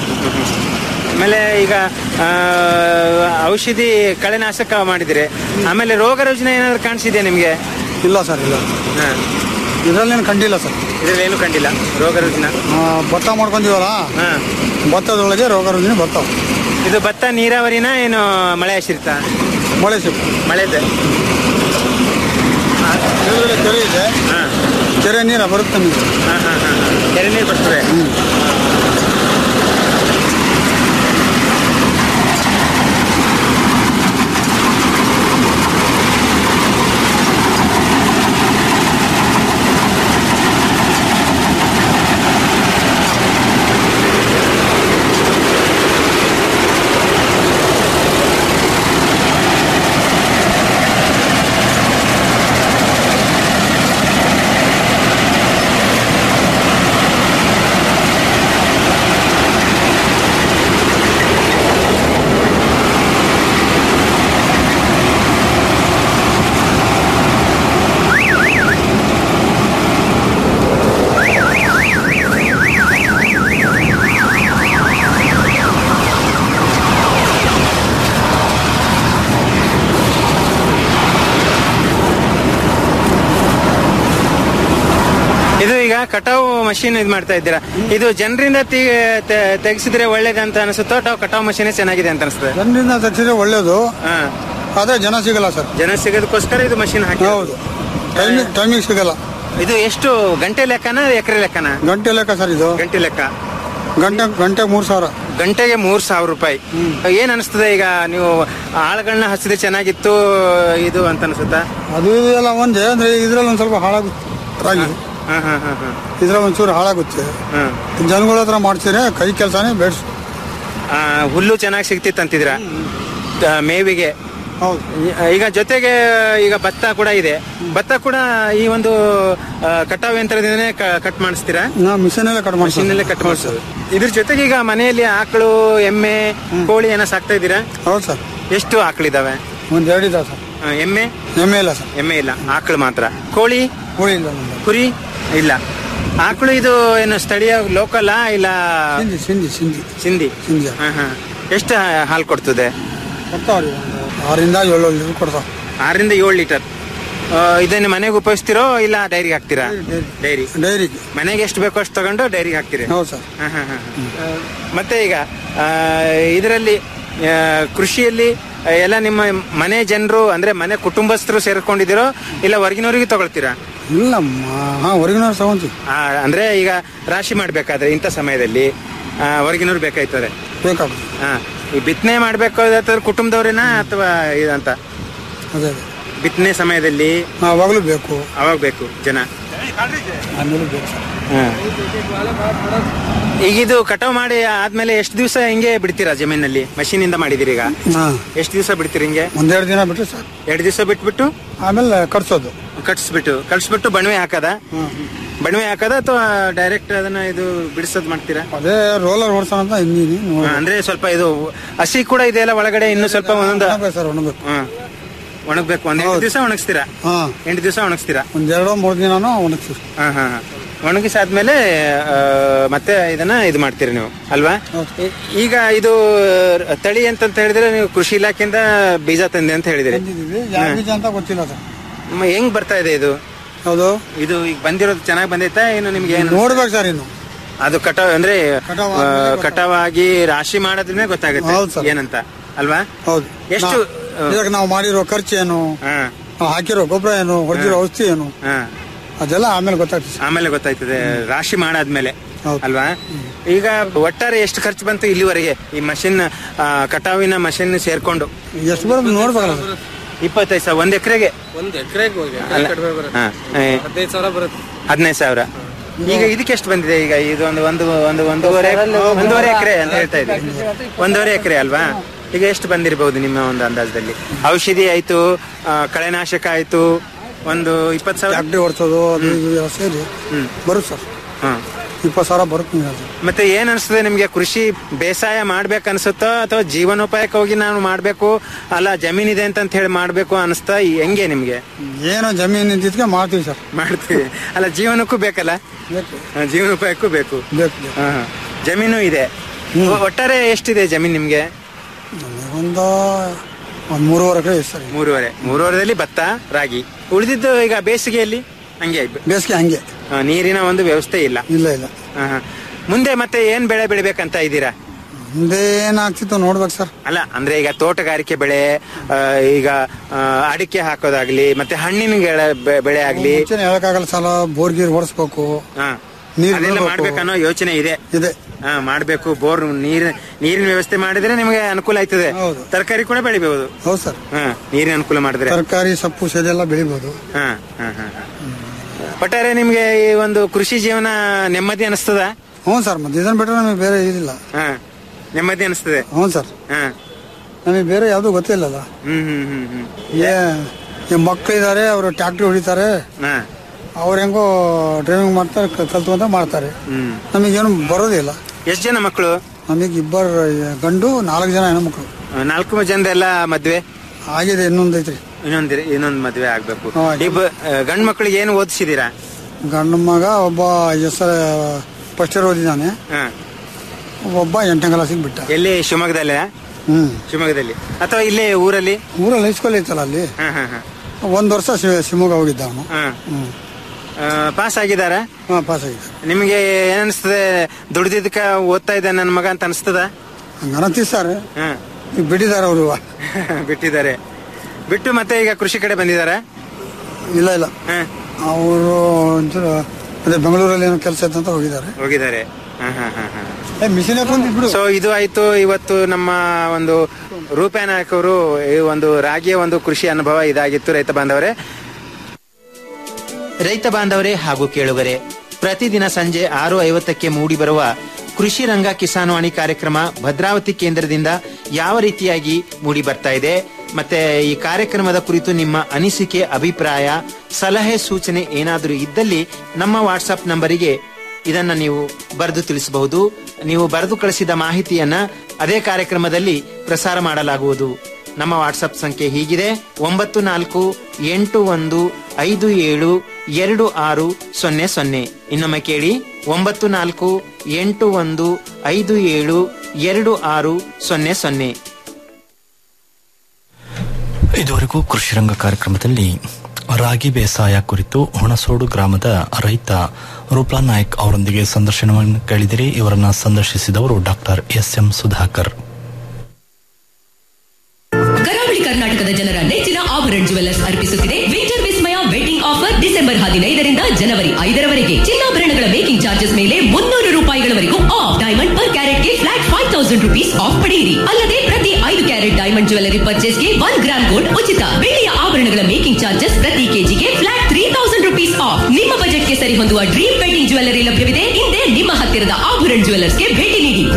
ಆಮೇಲೆ ಈಗ ಆ, ಔಷಧಿ ಕಳೆನಾಶಕ ಮಾಡಿದ್ರೆ ಆಮೇಲೆ ರೋಗ ರುಜಿನ ಏನಾದ್ರು ಕಾಣಿಸಿದ್ಯಾ ನಿಮ್ಗೆ ಇಲ್ಲ ಸರ್ ಇಲ್ಲ ಇದರಲ್ಲೇನು ಕಂಡಿಲ್ಲ ಸರ್ ಇದ್ರಲ್ಲಿ ಏನು ಕಂಡಿಲ್ಲ ರೋಗ ರುಜಿನ ಆ, ಭತ್ತ ಮಾಡ್ಕೊಂತೀವಲ್ಲ ಹಾ. ಭತ್ತದೊಳಗೆ ರೋಗ ರುಜಿನ ಬರ್ತಾವ ಇದು ಭತ್ತ ನೀರಾವರಿನ ಏನು ಮಳೆ ಆಶ್ರಿತ ಮಳೆ ಸಿಕ್ಕ ಮಳೆದೆ ಎದುರುಗಡೆ ಕೆರೆ ಇದೆ ಕೆರೆ ನೀರು ಬರುತ್ತೆ ನಮಗೆ ಹಾ ಹಾ ಹಾ ಕೆರೆ ನೀರು ಬರ್ತದೆ ಇದು ಈಗ ಕಟಾವು ಮಷೀನ್ ಇದು ಮಾಡ್ತಾ ಇದ್ದೀರಾ ಇದು ಜನರಿಂದ ತೆಗೆಸಿದ್ರೆ ಒಳ್ಳೇದಂತ ಅನಿಸುತ್ತೋ ಅಥವಾ ಕಟಾವು ಮಷೀನ್ ಚೆನ್ನಾಗಿದೆ ಅಂತ ಅನಿಸ್ತದೆ ಜನರಿಂದ ತೆಗ್ಸಿದ್ರೆ ಒಳ್ಳೇದು ಆದ್ರೆ ಜನ ಸಿಗಲ್ಲ ಸರ್ ಜನ ಸಿಗೋದಕ್ಕೋಸ್ಕರ ಇದು ಮಷೀನ್ ಹಾಕಿ ಹೌದು ಟೈಮಿಂಗ್ ಟೈಮಿಂಗ್ ಸಿಗಲ್ಲ ಇದು ಎಷ್ಟು ಗಂಟೆ ಲೆಕ್ಕನ ಎಕರೆ ಲೆಕ್ಕನ ಗಂಟೆ ಲೆಕ್ಕ ಸರ್ ಇದು ಗಂಟೆ ಲೆಕ್ಕ ಗಂಟೆ ಗಂಟೆ ಮೂರು ಸಾವಿರ ಗಂಟೆಗೆ ಮೂರ್ ಸಾವಿರ ರೂಪಾಯಿ ಏನ್ ಅನಿಸ್ತದೆ ಈಗ ನೀವು ಆಳುಗಳನ್ನ ಹಚ್ಚಿದ್ರೆ ಚೆನ್ನಾಗಿತ್ತು ಇದು ಅಂತ ಅನ್ಸುತ್ತಾ ಅದು ಇದು ಎಲ್ಲ ಒಂದೇ ಅಂದ್ರೆ ಇದ್ರಲ್ಲಿ ಒಂದ್ ಸ್ವಲ್ಪ ಹಾಳಾಗುತ್ತೆ ರಾಗಿ ಹಾ ಹಾ ಹಾ ಹಾ ಇದ್ರಲ್ಲಿ ಒಂಚೂರು ಹಾಳಾಗುತ್ತೆ ಜನಗಳ ಹತ್ರ ಮಾಡ್ಸಿದ್ರೆ ಕೈ ಕೆಲಸನೇ ಬೇಡ್ಸ್ ಆ, ಹುಲ್ಲು ಚೆನ್ನಾಗಿ ಸಿಗ್ತಿತ್ತು ಅಂತಿದ್ರ ಮೇವಿಗೆ ಹೌದು ಈ- ಈಗ ಜೊತೆಗೆ ಈಗ ಭತ್ತ ಕೂಡ ಇದೆ ಭತ್ತ ಕೂಡ ಈ ಒಂದು ಆ, ಕಟಾವು ಯಂತ್ರದಿಂದನೇ ಕ- ಕಟ್ ಮಾಡಿಸ್ತೀರಾ ನಾ ಮಿಷನಲ್ಲೇ ಕಟ್ ಮಾಡ್ತೀವಿ ಮಷೀನಲ್ಲೇ ಕಟ್ ಮಾಡಿಸೋದು ಇದ್ರ ಜೊತೆಗೆ ಈಗ ಮನೆಯಲ್ಲಿ ಆಕಳು ಎಮ್ಮೆ ಕೋಳಿ ಏನೋ ಸಾಕ್ತಾ ಇದ್ದೀರಾ ಹೌದು ಸರ್ ಎಷ್ಟು ಆಕಳಿದಾವೆ ಒಂದ್ ಎರಡು ಇದಾವೆ ಸರ್ ಆ, ಎಮ್ಮೆ ಎಮ್ಮೆ ಇಲ್ಲ ಸರ್ ಎಮ್ಮೆ ಇಲ್ಲ ಆಕಳು ಮಾತ್ರ ಕೋಳಿ ಕೋಳಿ ಇಲ್ಲ ನಮ್ದು. ಕುರಿ ಇಲ್ಲ ಆಕಳು ಇದು ಏನು ಸ್ಥಳೀಯ ಲೋಕಲ್ ಇಲ್ಲ ಸಿಂಧಿ ಸಿಂಧಿ ಸಿಂಧಿ ಸಿಂಧಿ ಸಿಂಧಿ ಹಾ, ಹಾ. ಎಷ್ಟು ಹಾಲು ಕೊಡ್ತದೆ ಕೊಡ್ತಾವ್ರಿ ಒಂದು ಆರಿಂದ ಏಳು ಲೀಟರ್ ಕೊಡ್ತಾವ ಆರರಿಂದ ಏಳು ಲೀಟರ್ ಇದನ್ನ ಮನೆಗೆ ಉಪಯೋಗಿಸ್ತಿರೋ ಇಲ್ಲ ಡೈರಿಗೆ ಹಾಕ್ತೀರಾ ಡೈರಿ ಡೈರಿಗೆ ಮನೆಗೆ ಎಷ್ಟು ಬೇಕೋ ಅಷ್ಟು ತಗೊಂಡು ಡೈರಿಗೆ ಹಾಕ್ತೀರಿ ಹೌದು ಸರ್ ಹಾ, ಹಾ, ಹಾ. ಆ, ಮತ್ತೆ ಈಗ ಇದರಲ್ಲಿ ಕೃಷಿಯಲ್ಲಿ ಆ, ಎಲ್ಲ ನಿಮ್ಮ ಮನೆ ಜನರು ಅಂದ್ರೆ ಮನೆ ಕುಟುಂಬಸ್ಥರು ಸೇರ್ಕೊಂಡಿದ್ದೀರೋ ಇಲ್ಲ ಹೊರಗಿನವರಿಗೆ ತಗೊಳ್ತೀರಾ ಇಲ್ಲ ಮ- ಹಾ ಹೊರಗಿನವ್ರು ತಗೊಂತೀವಿ ಆ, ಅಂದ್ರೆ ಈಗ ರಾಶಿ ಮಾಡ್ಬೇಕಾದ್ರೆ ಇಂಥ ಸಮಯದಲ್ಲಿ ಆ, ಹೊರಗಿನವ್ರು ಬೇಕಾಯ್ತದೆ ಬೇಕಾಗುತ್ತೆ ಹಾ ಈ ಬಿತ್ತನೆ ಮಾಡ್ಬೇಕಾದ್ರೆ ಕುಟುಂಬದವ್ರೇನಾ ಅಥವಾ ಇದಂತ ಅದೇ ಅದೇ ಬಿತ್ತನೆ ಸಮಯದಲ್ಲಿ ಅವಾಗಲೂ ಬೇಕು ಅವಾಗ ಬೇಕು ಜನ ಆಮೇಲೆ ಬೇಕು ಸರ್ ಈಗ ಇದು ಕಟಾವ್ ಮಾಡಿ ಆದ್ಮೇಲೆ ಎಷ್ಟು ದಿವಸ ಹಿಂಗೆ ಬಿಡ್ತೀರಾ ಜಮೀನಲ್ಲಿ ಮಷೀನ್ ಇಂದ ಮಾಡಿದಿರಿ ಈಗ ಹಾ ಎಷ್ಟು ದಿವಸ ಬಿಡ್ತೀರಿ ಹಿಂಗೆ ಒಂದೆರಡು ದಿನ ಬಿಟ್ರೆ ಸರ್ ಎರಡು ದಿವಸ ಬಿಟ್ಬಿಟ್ಟು ಆಮೇಲೆ ಕಟ್ಸೋದು ಕಟ್ಸ್ಬಿಟ್ಟು ಕಟ್ಸ್ಬಿಟ್ಟು ಬಣವೆ ಹಾಕದ ಬಣವೆ ಹಾಕದ ಅಥವಾ ಡೈರೆಕ್ಟ್ ಅದನ್ನ ಇದು ಬಿಡಿಸೋದ್ ಮಾಡ್ತೀರಾ ಅದೇ ರೋಲರ್ ಓಡಿಸೋಣ ಅಂತ ಇನ್ನೀನಿ ಹಾ, ಅಂದ್ರೆ ಸ್ವಲ್ಪ ಇದು ಹಸಿ ಕೂಡ ಇದೆಯಲ್ಲ ಒಳಗಡೆ ಇನ್ನು ಸ್ವಲ್ಪ ಒಂದೊಂದು ಸರ್ ಒಣಬೇಕು ಹಾ. ಒಣಗ್ಬೇಕು ಒಂದ್ ಎಂಟು ದಿವಸ ಒಣಗಿಸ್ತೀರಾ ಹಾ ಎಂಟು ದಿವಸ ಒಣಗಿಸ್ತೀರಾ ಒಂದೆರಡು ಮೂರು ದಿನನೂ ಒಣಗ್ತೀವಿ ಹಾ ಹಾ ಹಾ. ಒಣಗಿಸಾದ್ಮೇಲೆ ಆ, ಮತ್ತೆ ಇದನ್ನ ಇದು ಮಾಡ್ತೀರಿ ನೀವು ಅಲ್ವಾ ಈ- ಈಗ ಇದು ತಳಿ ಅಂತಂತ ಹೇಳಿದ್ರೆ ನೀವು ಕೃಷಿ ಇಲಾಖೆಯಿಂದ ಬೀಜ ತಂದೆ ಅಂತ ಹೇಳಿದಿರಿ ಯಾವ ಬೀಜ ಅಂತ ಗೊತ್ತಿಲ್ಲ ಸರ್ ಮ- ಹೆಂಗ್ ಬರ್ತಾ ಇದೆ ಇದು ಹೌದು ಇದು ಈಗ ಬಂದಿರೋದು ಚೆನ್ನಾಗಿ ಬಂದೈತಾ ಏನು ನಿಮ್ಗೆ ಏನು ನೋಡ್ಬೇಕು ಸರ್ ಇನ್ನು ಅದು ಕಟಾವ್ ಅಂದ್ರೆ ಕಟಾವ್ ಆ, ಆದ್ಮೇಲೆ ಕಟಾವಾಗಿ ರಾಶಿ ಮಾಡೋದ್ರಿಂದ ಹೌದು ಗೊತ್ತಾಗುತ್ತೆ ಸರ್. ಏನಂತ ಅಲ್ವಾ ಹೌದು ಎಷ್ಟು ನಾ- ಇವಾಗ ನಾವು ಮಾಡಿರೋ ಖರ್ಚು ಏನು ಹಾ ನಾವು ಹಾಕಿರೋ ಗೊಬ್ಬರ ಏನು ಹೊಡೆದಿರೋ ಔಷಧಿ ಏನು ಹಾ ಅದೆಲ್ಲ ಆಮೇಲೆ ಗೊತ್ತಾಗ್ತದೆ ಆಮೇಲೆ ಗೊತ್ತಾಯ್ತದೆ ರಾಶಿ ಮಾಡಾದ್ಮೇಲೆ ಅಲ್ವಾ ಈಗ ಒಟ್ಟಾರೆ ಎಷ್ಟು ಖರ್ಚು ಬಂತು ಇಲ್ಲಿವರೆಗೆ ಈ ಮಷಿನ್ ಕಟಾವಿನ ಮಷಿನ್ ಸೇರ್ಕೊಂಡು ಎಷ್ಟು ಬರೋದು ನೋಡ್ಬೇಕಲ್ಲ ಸರ್ ಇಪ್ಪತ್ತೈದು ಸಾವಿರ ಒಂದ್ ಎಕರೆಗೆ ಒಂದ್ ಎಕರೆಗೆ ಹೋಗಿ ಅಲ್ಲ. ಹಾ, ಏ, ಹದಿನೈದು ಸಾವಿರ ಬರುತ್ತೆ ಹದಿನೈದು ಸಾವಿರ ಈಗ ಇದಕ್ಕೆ ಎಷ್ಟು ಬಂದಿದೆ ಈಗ ಇದು ಒಂದು ಒಂದು ಒಂದು ಒಂದೂವರೆ ಒಂದೂವರೆ ಎಕರೆ ಅಂತ ಹೇಳ್ತಾ ಇದ್ದೀವಿ ಒಂದೂವರೆ ಎಕರೆ ಅಲ್ವಾ ಈಗ ಎಷ್ಟು ಬಂದಿರಬಹುದು ನಿಮ್ಮ ಒಂದು ಅಂದಾಜದಲ್ಲಿ ಔಷಧಿ ಆಯ್ತು ಆ, ಕಳೆನಾಶಕ ಆಯ್ತು ಒಂದು ಇಪ್ಪತ್ತು ಸಾವಿರ ಟ್ಯಾಕ್ಟ್ರಿ ಓಡಿಸೋದು ಅದು ಇದು ಎಲ್ಲ ಸೇರಿ ಬರುತ್ತೆ ಸರ್ ಹಾ ಇಪ್ಪತ್ತು ಸಾವಿರ ಬರುತ್ತೆ ನೀವು ಅದು. ಮತ್ತೆ ಏನ್ ಅನ್ಸ್ತದೆ ನಿಮ್ಗೆ ಕೃಷಿ ಬೇಸಾಯ ಮಾಡ್ಬೇಕು ಅನ್ಸುತ್ತೋ ಅಥವಾ ಜೀವನೋಪಾಯಕ್ಕೆ ಹೋಗಿ ನಾನು ಮಾಡ್ಬೇಕು ಅಲ್ಲ ಜಮೀನ್ ಇದೆ ಅಂತ ಹೇಳಿ ಮಾಡ್ಬೇಕು ಅನಿಸ್ತಾ ಹೆಂಗೆ ನಿಮ್ಗೆ ಏನೋ ಜಮೀನು ಇದ್ದಿದ್ಕೆ ಮಾಡ್ತೀವಿ ಸರ್ ಮಾಡ್ತೀವಿ ಅಲ್ಲ ಜೀವನಕ್ಕೂ ಬೇಕಲ್ಲ ಬೇಕು ಹಾ, ಜೀವನೋಪಾಯಕ್ಕೂ ಬೇಕು ಬೇಕು ಬೇಕು. ಹಾ, ಹಾ. ಜಮೀನು ಇದೆ ಒ- ಒಟ್ಟಾರೆ ಎಷ್ಟಿದೆ ಜಮೀನ್ ನಿಮ್ಗೆ ಒಂದು ಒಂದು ಮೂರುವರೆ ಎಕರೆ ಇದೆ ಸರ್ ಮೂರುವರೆ ಮೂರುವರೆದಲ್ಲಿ ಭತ್ತ ರಾಗಿ ಉಳಿದಿದ್ದು ಈಗ ಬೇಸಿಗೆಯಲ್ಲಿ ಹಂಗೆ ಆಯ್ತು. ಬೇಸಿಗೆ ಹಂಗೆ ಹಾ, ನೀರಿನ ಒಂದು ವ್ಯವಸ್ಥೆ ಇಲ್ಲ ಇಲ್ಲ ಇಲ್ಲ ಹಾ, ಹಾ. ಮುಂದೆ ಮತ್ತೆ ಏನ್ ಬೆಳೆ ಬೆಳಿಬೇಕಂತ ಇದ್ದೀರಾ ಮುಂದೆ ಏನಾಗ್ತಿತ್ತು ನೋಡ್ಬೇಕು ಸರ್ ಅಲ್ಲ ಅಂದ್ರೆ ಈಗ ತೋಟಗಾರಿಕೆ ಬೆಳೆ ಆ, ಈಗ ಆ, ಅಡಿಕೆ ಹಾಕೋದಾಗ್ಲಿ ಮತ್ತೆ ಹಣ್ಣಿನ ಗೆಳೆ- ಬೆ- ಬೆಳೆ ಆಗ್ಲಿ ಮುಂಚೆನೆ ಹೇಳಕ್ಕಾಗಲ್ಲ ಸಾಲ ಬೋರ್ ಗೀರ್ ಹೊಡಿಸ್ಬೇಕು ಹಾ. ನೀರ್ ಅದೆಲ್ಲ ಬಿಡ್ಬೇಕು. ಮಾಡ್ಬೇಕನ್ನೋ ಯೋಚನೆ ಇದೆ ಇದೆ ಹಾ ಮಾಡ್ಬೇಕು ಬೋರ್ ನೀರ್ ನೀರಿನ ವ್ಯವಸ್ಥೆ ಮಾಡಿದ್ರೆ ನಿಮಗೆ ಅನುಕೂಲ ಆಯ್ತದೆ ತರಕಾರಿ ಕೂಡ ಬೆಳಿಬಹುದು ಹೌದು ಸರ್ ಹಾ ನೀರಿನ ಅನುಕೂಲ ಮಾಡಿದ್ರೆ ತರಕಾರಿ ಸೊಪ್ಪು ಸೆದೆಲ್ಲ ಬೆಳಿಬೋದು ಹಾ ಹಾ ಹಾ ಹಾ. ಒಟ್ಟಾರೆ ನಿಮ್ಗೆ ಈ ಒಂದು ಕೃಷಿ ಜೀವನ ನೆಮ್ಮದಿ ಅನಿಸ್ತದ ಹ್ಞೂ ಸರ್ ಮತ್ತೆ ಇದನ್ನ ಬಿಟ್ರೆ ನಮಗೆ ಬೇರೆ ಇದಿಲ್ಲ ಹಾ ನೆಮ್ಮದಿ ಅನಿಸ್ತದೆ ಹ್ಞೂ ಸರ್ ಹಾ ನಮಗೆ ಬೇರೆ ಯಾವುದು ಗೊತ್ತಿಲ್ಲಲ್ಲ ಹ್ಮ್ ಹ್ಮ್ ಹ್ಮ್ ಹ್ಮ್ ಏ ಈ ಮಕ್ಕಳಿದ್ದಾರೆ ಅವರು ಟ್ಯಾಕ್ಟ್ರಿ ಹೊಡಿತಾರೆ ಹಾ ಅವ್ರು ಹೆಂಗೋ ಡ್ರೈವಿಂಗ್ ಮಾಡ್ತಾರೆ ಕ- ಕಲ್ತ್ಕೊಂತ ಮಾಡ್ತಾರೆ ಹ್ಮ್ ನಮಗೇನು ಬರೋದಿಲ್ಲ ಎಷ್ಟ್ ಜನ ಮಕ್ಕಳು ನಮಗೆ ಇಬ್ಬರು ಗಂಡು ನಾಲ್ಕು ಜನ ಹೆಣ್ಮಕ್ಳು ಆ, ನಾಲ್ಕು ಜನರೆಲ್ಲ ಮದ್ವೆ ಆಗಿದೆ ಇನ್ನೊಂದು ಐತ್ರಿ ಇನ್ನೊಂದ್ ಇನ್ನೊಂದ್ ಮದ್ವೆ ಆಗ್ಬೇಕು ಹಾ, ಇಬ್ಬ ಗಂಡ್ ಮಕ್ಳಿಗೆ ಏನು ಓದಿಸಿದೀರಾ ಗಂಡು ಮಗ ಒಬ್ಬ ಹೆಸರು ಫಸ್ಟ್ ಇಯರ್ ಓದಿದ್ದಾನೆ ಹಾ ಒಬ್ಬ ಎಂಟನೇ ಕ್ಲಾಸಿಗೆ ಬಿಟ್ಟ ಎಲ್ಲಿ ಶಿವಮೊಗ್ಗದಲ್ಲೇ ಹ್ಮ್ ಶಿವಮೊಗ್ಗದಲ್ಲಿ ಅಥವಾ ಇಲ್ಲೇ ಊರಲ್ಲಿ ಊರಲ್ಲಿ ಹೈಸ್ಕೂಲ್ ಐತಲ್ಲ ಅಲ್ಲಿ ಹಾ ಹಾ ಹಾ ಒಂದ್ ವರ್ಷ ಶಿ- ಶಿವಮೊಗ್ಗ ಹೋಗಿದ್ದ ಅವನು ಹಾ ಹ್ಮ್ ಪಾಸ್ ಆಗಿದಾರ ಹಾ ಪಾಸ್ ಆಗಿದೆ ನಿಮಗೆ ಏನಿಸ್ತದೆ ದುಡ್ದಿದ್ದಕ್ಕ ಓದ್ತಾ ಇದ್ದ ನನ್ನ ಮಗ ಅಂತ ಅನಿಸ್ತದ ಹಂಗನಂತಿಸ್ತಾರೆ ಹಾ ಈಗ ಬಿಟ್ಟಿದ್ದಾರೆ ಅವರು ಬಿಟ್ಟಿದ್ದಾರೆ ಬಿಟ್ಟು ಮತ್ತೆ ಈಗ ಕೃಷಿ ಕಡೆ ಬಂದಿದಾರ ಇಲ್ಲ ಇಲ್ಲ ಹಾ ಅವರು ಒಂಚೂರು ಅದೇ ಬೆಂಗಳೂರಲ್ಲಿ ಏನೋ ಕೆಲಸ ಇತ್ತು ಅಂತ ಹೋಗಿದ್ದಾರೆ ಹೋಗಿದ್ದಾರೆ ಹಾ ಹಾ ಹಾ ಹಾ ಏ ಮಿಷಿನ್ ಬಿಡು ಸೊ ಇದು ಆಯ್ತು ಇವತ್ತು ನಮ್ಮ ಒಂದು ರೂಪೇ ನಾಯಕ್ ಅವರು ಈ ಒಂದು ರಾಗಿಯ ಒಂದು ಕೃಷಿ ಅನುಭವ ಇದಾಗಿತ್ತು ರೈತ ಬಾಂಧವರೇ ರೈತ ಬಾಂಧವರೇ ಹಾಗೂ ಕೇಳುಗರೆ ಪ್ರತಿದಿನ ಸಂಜೆ ಆರು ಐವತ್ತಕ್ಕೆ ಮೂಡಿ ಬರುವ ಕೃಷಿ ರಂಗ ಕಿಸಾನ್ವಾಣಿ ಕಾರ್ಯಕ್ರಮ ಭದ್ರಾವತಿ ಕೇಂದ್ರದಿಂದ ಯಾವ ರೀತಿಯಾಗಿ ಮೂಡಿ ಬರ್ತಾ ಇದೆ ಮತ್ತೆ ಈ ಕಾರ್ಯಕ್ರಮದ ಕುರಿತು ನಿಮ್ಮ ಅನಿಸಿಕೆ ಅಭಿಪ್ರಾಯ ಸಲಹೆ ಸೂಚನೆ ಏನಾದರೂ ಇದ್ದಲ್ಲಿ ನಮ್ಮ ವಾಟ್ಸ್ಆಪ್ ನಂಬರಿಗೆ ಇದನ್ನ ನೀವು ಬರೆದು ತಿಳಿಸಬಹುದು ನೀವು ಬರೆದು ಕಳಿಸಿದ ಮಾಹಿತಿಯನ್ನ ಅದೇ ಕಾರ್ಯಕ್ರಮದಲ್ಲಿ ಪ್ರಸಾರ ಮಾಡಲಾಗುವುದು ನಮ್ಮ ವಾಟ್ಸ್ಆಪ್ ಸಂಖ್ಯೆ ಹೀಗಿದೆ ಒಂಬತ್ತು ನಾಲ್ಕು ಎಂಟು ಒಂದು ಐದು ಏಳು ಎರಡು ಆರು ಸೊನ್ನೆ ಸೊನ್ನೆ ಇನ್ನೊಮ್ಮೆ ಕೇಳಿ ಒಂಬತ್ತು ನಾಲ್ಕು ಎಂಟು ಒಂದು ಐದು ಏಳು ಎರಡು ಆರು ಸೊನ್ನೆ ಸೊನ್ನೆ ಇದುವರೆಗೂ ಕೃಷಿ ರಂಗ ಕಾರ್ಯಕ್ರಮದಲ್ಲಿ ರಾಗಿ ಬೇಸಾಯ ಕುರಿತು ಹುಣಸೋಡು ಗ್ರಾಮದ ರೈತ ರೂಪ್ಲಾ ನಾಯ್ಕ್ ಅವರೊಂದಿಗೆ ಸಂದರ್ಶನವನ್ನು ಕೇಳಿದಿರಿ ಇವರನ್ನ ಸಂದರ್ಶಿಸಿದವರು ಡಾಕ್ಟರ್ ಎಸ್ ಎಂ ಸುಧಾಕರ್ ಕರಾವಳಿ ಕರ್ನಾಟಕದ ಜನರ ನೆಚ್ಚಿನ ಆಭರಣ ಜುವೆಲ್ಲರ್ಸ್ ಅರ್ಪಿಸುತ್ತಿದೆ ವಿಂಟರ್ ವಿಸ್ಮಯ ವೆಡ್ಡಿಂಗ್ ಆಫರ್ ಡಿಸೆಂಬರ್ ಹದಿನೈದರಿಂದ ಜನವರಿ ಐದರವರೆಗೆ ಚಿನ್ನಾಭರಣಗಳ ಮೇಕಿಂಗ್ ಚಾರ್ಜಸ್ ಮೇಲೆ ಮುನ್ನೂರು ರೂಪಾಯಿಗಳವರೆಗೂ ಆಫ್ ಡೈಮಂಡ್ ಪರ್ ಕ್ಯಾರೆಟ್ಗೆ flat five thousand rupees off ಪಡೆಯಿರಿ ಅಲ್ಲದೆ ಪ್ರತಿ ಐದು ಕ್ಯಾರೆಟ್ ಡೈಮಂಡ್ ಜ್ಯುವೆಲರಿ ಪರ್ಚೇಸ್ಗೆ ಒನ್ ಗ್ರಾಮ್ ಗೋಲ್ಡ್ ಉಚಿತ ಬೆಳ್ಳಿಯ ಆಭರಣಗಳ ಮೇಕಿಂಗ್ ಚಾರ್ಜಸ್ ಪ್ರತಿ ಕೆಜಿಗೆ flat three thousand rupees off ನಿಮ್ಮ ಬಜೆಟ್ಗೆ ಸರಿ ಹೊಂದುವ ಡ್ರೀಮ್ ವೆಡ್ಡಿಂಗ್ ಜ್ಯುವೆಲರಿ ಲಭ್ಯವಿದೆ ಹಿಂದೆ ನಿಮ್ಮ ಹತ್ತಿರದ ಆಭರಣ ಜ್ಯುವೆಲರ್ಸ್ಗೆ ಭೇಟಿ ನೀಡಿ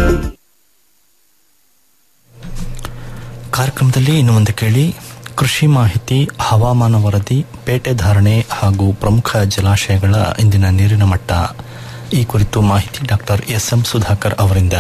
ಕಾರ್ಯಕ್ರಮದಲ್ಲಿ ಇನ್ನು ಮುಂದೆ ಕೇಳಿ ಕೃಷಿ ಮಾಹಿತಿ ಹವಾಮಾನ ವರದಿ ಪೇಟೆ ಧಾರಣೆ ಹಾಗೂ ಪ್ರಮುಖ ಜಲಾಶಯಗಳ ಇಂದಿನ ನೀರಿನ ಮಟ್ಟ ಈ ಕುರಿತು ಮಾಹಿತಿ ಡಾಕ್ಟರ್ ಎಸ್ ಎಂ ಸುಧಾಕರ್ ಅವರಿಂದ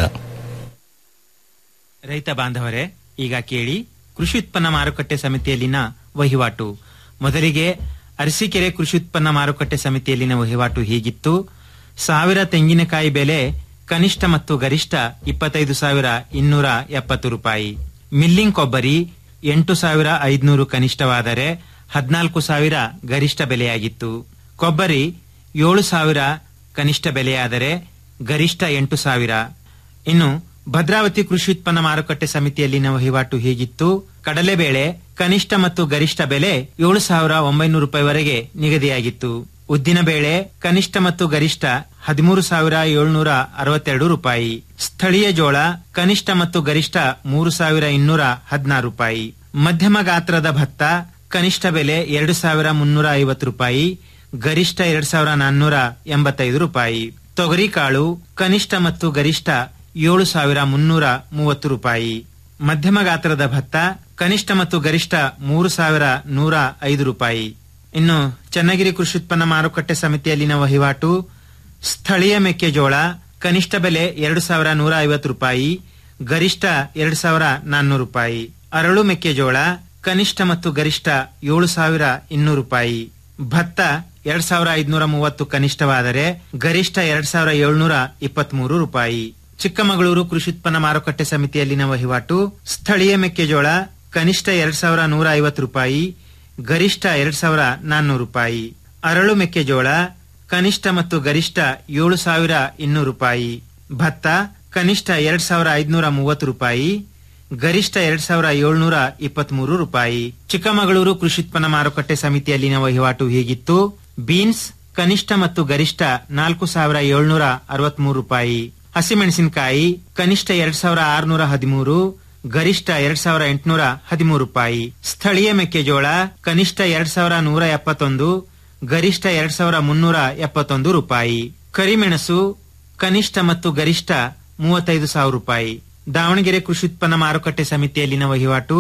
ರೈತ ಬಾಂಧವರೇ ಈಗ ಕೇಳಿ ಕೃಷಿ ಉತ್ಪನ್ನ ಮಾರುಕಟ್ಟೆ ಸಮಿತಿಯಲ್ಲಿನ ವಹಿವಾಟು ಮೊದಲಿಗೆ ಅರಸೀಕೆರೆ ಕೃಷಿ ಉತ್ಪನ್ನ ಮಾರುಕಟ್ಟೆ ಸಮಿತಿಯಲ್ಲಿನ ವಹಿವಾಟು ಹೀಗಿತ್ತು ಸಾವಿರ ತೆಂಗಿನಕಾಯಿ ಬೆಲೆ ಕನಿಷ್ಠ ಮತ್ತು ಗರಿಷ್ಠ ಇಪ್ಪತ್ತೈದು ಸಾವಿರ ಇನ್ನೂರ ಎಪ್ಪತ್ತು ರೂಪಾಯಿ ಮಿಲ್ಲಿಂಗ್ ಕೊಬ್ಬರಿ ಎಂಟು ಸಾವಿರ ಐದುನೂರು ಕನಿಷ್ಠವಾದರೆ ಹದಿನಾಲ್ಕು ಸಾವಿರ ಗರಿಷ್ಠ ಬೆಲೆಯಾಗಿತ್ತು ಕೊಬ್ಬರಿ ಏಳು ಸಾವಿರ ಕನಿಷ್ಠ ಬೆಲೆಯಾದರೆ ಗರಿಷ್ಠ ಎಂಟು ಸಾವಿರ ಇನ್ನು ಭದ್ರಾವತಿ ಕೃಷಿ ಉತ್ಪನ್ನ ಮಾರುಕಟ್ಟೆ ಸಮಿತಿಯಲ್ಲಿನ ವಹಿವಾಟು ಹೀಗಿತ್ತು ಕಡಲೆಬೇಳೆ ಕನಿಷ್ಠ ಮತ್ತು ಗರಿಷ್ಠ ಬೆಲೆ ಏಳು ಸಾವಿರ ಒಂಬೈನೂರು ರೂಪಾಯಿವರೆಗೆ ನಿಗದಿಯಾಗಿತ್ತು ಉದ್ದಿನಬೇಳೆ ಕನಿಷ್ಠ ಮತ್ತು ಗರಿಷ್ಠ ಹದಿಮೂರು ಸಾವಿರ ಏಳ್ನೂರ ಅರವತ್ತೆರಡು ರೂಪಾಯಿ ಸ್ಥಳೀಯ ಜೋಳ ಕನಿಷ್ಠ ಮತ್ತು ಗರಿಷ್ಠ ಮೂರು ಸಾವಿರ ಇನ್ನೂರ ಹದಿನಾರು ರೂಪಾಯಿ ಮಧ್ಯಮ ಗಾತ್ರದ ಭತ್ತ ಕನಿಷ್ಠ ಬೆಲೆ ಎರಡು ಸಾವಿರ ಮುನ್ನೂರ ಐವತ್ತು ರೂಪಾಯಿ ಗರಿಷ್ಠ ಎರಡ್ ಸಾವಿರ ನಾನ್ನೂರ ಎಂಬತ್ತೈದು ರೂಪಾಯಿ ತೊಗರಿ ಕಾಳು ಕನಿಷ್ಠ ಮತ್ತು ಗರಿಷ್ಠ ಏಳು ಸಾವಿರ ಮುನ್ನೂರ ಮೂವತ್ತು ರೂಪಾಯಿ ಮಧ್ಯಮ ಗಾತ್ರದ ಭತ್ತ ಕನಿಷ್ಠ ಮತ್ತು ಗರಿಷ್ಠ ಮೂರು ಸಾವಿರ ನೂರ ಐದು ರೂಪಾಯಿ ಇನ್ನು ಚನ್ನಗಿರಿ ಕೃಷಿ ಉತ್ಪನ್ನ ಮಾರುಕಟ್ಟೆ ಸಮಿತಿಯಲ್ಲಿನ ವಹಿವಾಟು ಸ್ಥಳೀಯ ಮೆಕ್ಕೆಜೋಳ ಕನಿಷ್ಠ ಬೆಲೆ ಎರಡು ಸಾವಿರ ನೂರ ಐವತ್ತು ರೂಪಾಯಿ ಗರಿಷ್ಠ ಎರಡು ಸಾವಿರ ನಾನ್ನೂರು ರೂಪಾಯಿ ಅರಳು ಮೆಕ್ಕೆಜೋಳ ಕನಿಷ್ಠ ಮತ್ತು ಗರಿಷ್ಠ ಏಳು ಸಾವಿರ ಇನ್ನೂರು ರೂಪಾಯಿ ಭತ್ತ ಎರಡ್ ಸಾವಿರ ಐದುನೂರ ಮೂವತ್ತು ಕನಿಷ್ಠವಾದರೆ ಗರಿಷ್ಠ ಎರಡ್ ಸಾವಿರ ಏಳ್ನೂರ ಇಪ್ಪತ್ಮೂರು ರೂಪಾಯಿ ಚಿಕ್ಕಮಗಳೂರು ಕೃಷಿ ಉತ್ಪನ್ನ ಮಾರುಕಟ್ಟೆ ಸಮಿತಿಯಲ್ಲಿನ ವಹಿವಾಟು ಸ್ಥಳೀಯ ಮೆಕ್ಕೆಜೋಳ ಕನಿಷ್ಠ ಎರಡ್ ಸಾವಿರ ನೂರ ಐವತ್ತು ರೂಪಾಯಿ ಗರಿಷ್ಠ ಎರಡ್ ಸಾವಿರ ನಾನ್ನೂರು ರೂಪಾಯಿ ಅರಳು ಮೆಕ್ಕೆಜೋಳ ಕನಿಷ್ಠ ಮತ್ತು ಗರಿಷ್ಠ ಏಳು ಸಾವಿರ ಇನ್ನೂರು ರೂಪಾಯಿ ಭತ್ತ ಕನಿಷ್ಠ ಎರಡ್ ಸಾವಿರ ಐದುನೂರ ಮೂವತ್ತು ರೂಪಾಯಿ ಗರಿಷ್ಠ ಎರಡ್ ಸಾವಿರ ಏಳ್ನೂರ ಇಪ್ಪತ್ಮೂರು ರೂಪಾಯಿ ಚಿಕ್ಕಮಗಳೂರು ಕೃಷಿ ಉತ್ಪನ್ನ ಮಾರುಕಟ್ಟೆ ಸಮಿತಿಯಲ್ಲಿನ ವಹಿವಾಟು ಹೀಗಿತ್ತು ಬೀನ್ಸ್ ಕನಿಷ್ಠ ಮತ್ತು ಗರಿಷ್ಠ ನಾಲ್ಕು ಸಾವಿರ ಏಳ್ನೂರ ಅರವತ್ಮೂರು ರೂಪಾಯಿ ಹಸಿಮೆಣಸಿನಕಾಯಿ ಕನಿಷ್ಠ ಎರಡ್ ಸಾವಿರ ಆರುನೂರ ಹದಿಮೂರು ಗರಿಷ್ಠ ಎರಡ್ ಸಾವಿರ ಎಂಟುನೂರ ಹದಿಮೂರು ರೂಪಾಯಿ ಸ್ಥಳೀಯ ಮೆಕ್ಕೆಜೋಳ ಕನಿಷ್ಠ ಎರಡ್ ಸಾವಿರ ನೂರ ಎಪ್ಪತ್ತೊಂದು ಗರಿಷ್ಠ ಎರಡ್ ಸಾವಿರ ಮುನ್ನೂರ ಎಪ್ಪತ್ತೊಂದು ರೂಪಾಯಿ ಕರಿಮೆಣಸು ಕನಿಷ್ಠ ಮತ್ತು ಗರಿಷ್ಠ ಮೂವತ್ತೈದು ಸಾವಿರ ರೂಪಾಯಿ ದಾವಣಗೆರೆ ಕೃಷಿ ಉತ್ಪನ್ನ ಮಾರುಕಟ್ಟೆ ಸಮಿತಿಯಲ್ಲಿನ ವಹಿವಾಟು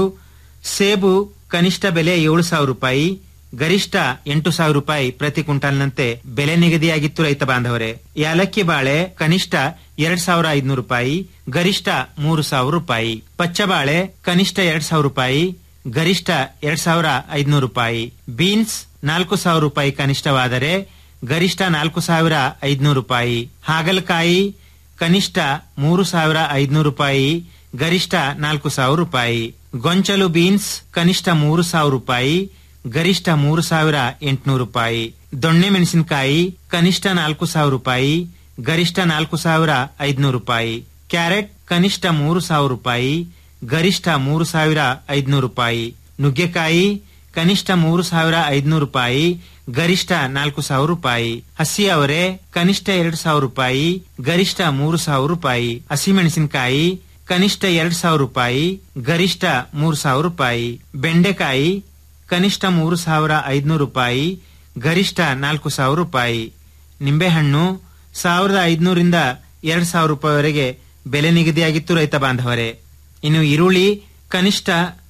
ಸೇಬು ಕನಿಷ್ಠ ಬೆಲೆ ಏಳು ಸಾವಿರ ರೂಪಾಯಿ ಗರಿಷ್ಠ ಎಂಟು ಸಾವಿರ ರೂಪಾಯಿ ಪ್ರತಿ ಕ್ವಿಂಟಾಲ್ನಂತೆ ಬೆಲೆ ನಿಗದಿಯಾಗಿತ್ತು ರೈತ ಬಾಂಧವರೇ ಯಾಲಕ್ಕಿ ಬಾಳೆ ಕನಿಷ್ಠ ಎರಡ್ ಸಾವಿರ ಐದುನೂರು ರೂಪಾಯಿ ಗರಿಷ್ಠ ಮೂರು ಸಾವಿರ ರೂಪಾಯಿ ಪಚ್ಚಬಾಳೆ ಕನಿಷ್ಠ ಎರಡ್ ಸಾವಿರ ರೂಪಾಯಿ ಗರಿಷ್ಠ ಎರಡ್ ಸಾವಿರ ಐದುನೂರು ರೂಪಾಯಿ ಬೀನ್ಸ್ ನಾಲ್ಕು ಸಾವಿರ ರೂಪಾಯಿ ಕನಿಷ್ಠವಾದರೆ ಗರಿಷ್ಠ ನಾಲ್ಕು ಸಾವಿರ ಐದುನೂರು ರೂಪಾಯಿ ಹಾಗಲಕಾಯಿ ಕನಿಷ್ಠ ಮೂರು ಸಾವಿರ ಐದುನೂರು ರೂಪಾಯಿ ಗರಿಷ್ಠ ನಾಲ್ಕು ಸಾವಿರ ರೂಪಾಯಿ ಗೊಂಚಲು ಬೀನ್ಸ್ ಕನಿಷ್ಠ ಮೂರು ಸಾವಿರ ರೂಪಾಯಿ ಗರಿಷ್ಠ ಮೂರು ಸಾವಿರ ಎಂಟುನೂರು ರೂಪಾಯಿ ದೊಣ್ಣೆ ಮೆಣಸಿನಕಾಯಿ ಕನಿಷ್ಠ ನಾಲ್ಕು ಸಾವಿರ ರೂಪಾಯಿ ಗರಿಷ್ಠ ನಾಲ್ಕು ಸಾವಿರ ಐದುನೂರು ರೂಪಾಯಿ ಕ್ಯಾರೆಟ್ ಕನಿಷ್ಠ ಮೂರು ಸಾವಿರ ರೂಪಾಯಿ ಗರಿಷ್ಠ ಮೂರು ಸಾವಿರ ಐದುನೂರು ರೂಪಾಯಿ ನುಗ್ಗೆಕಾಯಿ ಕನಿಷ್ಠ ಮೂರು ಸಾವಿರ ಐದುನೂರು ರೂಪಾಯಿ ಗರಿಷ್ಠ ನಾಲ್ಕು ಸಾವಿರ ರೂಪಾಯಿ ಹಸಿ ಅವರೆ ಕನಿಷ್ಠ ಎರಡು ಸಾವಿರ ರೂಪಾಯಿ ಗರಿಷ್ಠ ಮೂರು ಸಾವಿರ ರೂಪಾಯಿ ಹಸಿಮೆಣಸಿನಕಾಯಿ ಕನಿಷ್ಠ ಎರಡು ಸಾವಿರ ರೂಪಾಯಿ ಗರಿಷ್ಠ ಮೂರು ಸಾವಿರ ರೂಪಾಯಿ ಬೆಂಡೆಕಾಯಿ ಕನಿಷ್ಠ ಮೂರು ಸಾವಿರ ಐದುನೂರು ರೂಪಾಯಿ ಗರಿಷ್ಠ ನಾಲ್ಕು ಸಾವಿರ ರೂಪಾಯಿ ನಿಂಬೆಹಣ್ಣು ಸಾವಿರದ ಐದುನೂರಿಂದ ಎರಡು ಸಾವಿರ ರೂಪಾಯಿವರೆಗೆ ಬೆಲೆ ನಿಗದಿಯಾಗಿತ್ತು ರೈತ ಬಾಂಧವರೇ ಇನ್ನು ಈರುಳ್ಳಿ ಕನಿಷ್ಠ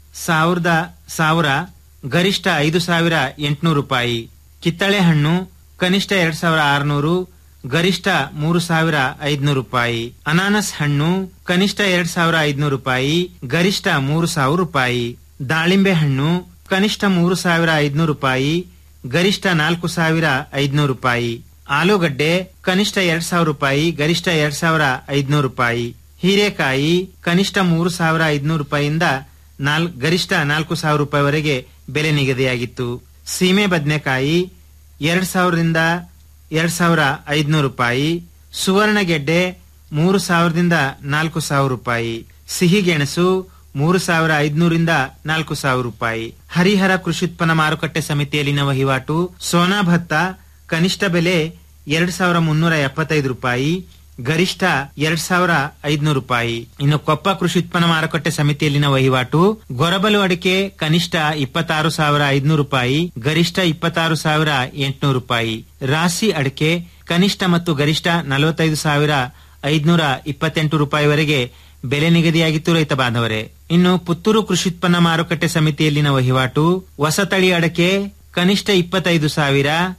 ಸಾವಿರದ ಸಾವಿರ ಗರಿಷ್ಠ ಐದು ಸಾವಿರ ಎಂಟುನೂರು ರೂಪಾಯಿ ಕಿತ್ತಳೆ ಹಣ್ಣು ಕನಿಷ್ಠ ಎರಡ್ ಸಾವಿರ ಆರುನೂರು ಗರಿಷ್ಠ ಮೂರು ಸಾವಿರ ಐದ್ನೂರು ರೂಪಾಯಿ ಅನಾನಸ್ ಹಣ್ಣು ಕನಿಷ್ಠ ಎರಡ್ ಸಾವಿರ ಐದ್ನೂರು ರೂಪಾಯಿ ಗರಿಷ್ಠ ಮೂರು ಸಾವಿರ ರೂಪಾಯಿ ದಾಳಿಂಬೆ ಹಣ್ಣು ಕನಿಷ್ಠ ಮೂರು ಸಾವಿರ ಐದ್ನೂರು ರೂಪಾಯಿ ಗರಿಷ್ಠ ನಾಲ್ಕು ಸಾವಿರ ಐದ್ನೂರು ರೂಪಾಯಿ ಆಲೂಗಡ್ಡೆ ಕನಿಷ್ಠ ಎರಡ್ ಸಾವಿರ ರೂಪಾಯಿ ಗರಿಷ್ಠ ಎರಡ್ ಸಾವಿರ ಐದ್ನೂರು ರೂಪಾಯಿ ಹೀರೆಕಾಯಿ ಕನಿಷ್ಠ ಮೂರು ಸಾವಿರ ಐದ್ನೂರು ರೂಪಾಯಿಯಿಂದ ನಾಲ್ ಗರಿಷ್ಠ ನಾಲ್ಕು ಸಾವಿರ ರೂಪಾಯಿವರೆಗೆ ಬೆಲೆ ನಿಗದಿಯಾಗಿತ್ತು ಸೀಮೆ ಬದನೆಕಾಯಿ ಎರಡ್ ಸಾವಿರದಿಂದ ಎರಡ್ ಸಾವಿರ ಐದ್ನೂರು ರೂಪಾಯಿ ಸುವರ್ಣಗೆಡ್ಡೆ ಮೂರು ಸಾವಿರದಿಂದ ನಾಲ್ಕು ಸಾವಿರ ರೂಪಾಯಿ ಸಿಹಿಗೆಣಸು ಮೂರು ಸಾವಿರ ಐದ್ನೂರಿಂದ ನಾಲ್ಕು ಸಾವಿರ ರೂಪಾಯಿ ಹರಿಹರ ಕೃಷಿ ಉತ್ಪನ್ನ ಮಾರುಕಟ್ಟೆ ಸಮಿತಿಯಲ್ಲಿನ ವಹಿವಾಟು ಸೋನಾ ಭತ್ತ ಕನಿಷ್ಠ ಬೆಲೆ ಎರಡ್ ಸಾವಿರ ಮುನ್ನೂರ ಎಪ್ಪತ್ತೈದು ರೂಪಾಯಿ ಗರಿಷ್ಠ ಎರಡ್ ಸಾವಿರ ಐದ್ನೂರು ರೂಪಾಯಿ ಇನ್ನು ಕೊಪ್ಪ ಕೃಷಿ ಉತ್ಪನ್ನ ಮಾರುಕಟ್ಟೆ ಸಮಿತಿಯಲ್ಲಿನ ವಹಿವಾಟು ಗೊರಬಲು ಅಡಿಕೆ ಕನಿಷ್ಠ ಇಪ್ಪತ್ತಾರು ಸಾವಿರ ಐದ್ನೂರು ರೂಪಾಯಿ ಗರಿಷ್ಠ ಇಪ್ಪತ್ತಾರು ಸಾವಿರ ಎಂಟುನೂರು ರೂಪಾಯಿ ರಾಶಿ ಅಡಿಕೆ ಕನಿಷ್ಠ ಮತ್ತು ಗರಿಷ್ಠ ನಲವತ್ತೈದು ಸಾವಿರ ಐದ್ನೂರ ಇಪ್ಪತ್ತೆಂಟು ರೂಪಾಯಿವರೆಗೆ ಬೆಲೆ ನಿಗದಿಯಾಗಿತ್ತು ರೈತ ಬಾಂಧವರೇ ಇನ್ನು ಪುತ್ತೂರು ಕೃಷಿ ಉತ್ಪನ್ನ ಮಾರುಕಟ್ಟೆ ಸಮಿತಿಯಲ್ಲಿನ ವಹಿವಾಟು ಹೊಸತಳಿ ಅಡಕೆ ಕನಿಷ್ಠ ಇಪ್ಪತ್ತೈದು ಸಾವಿರ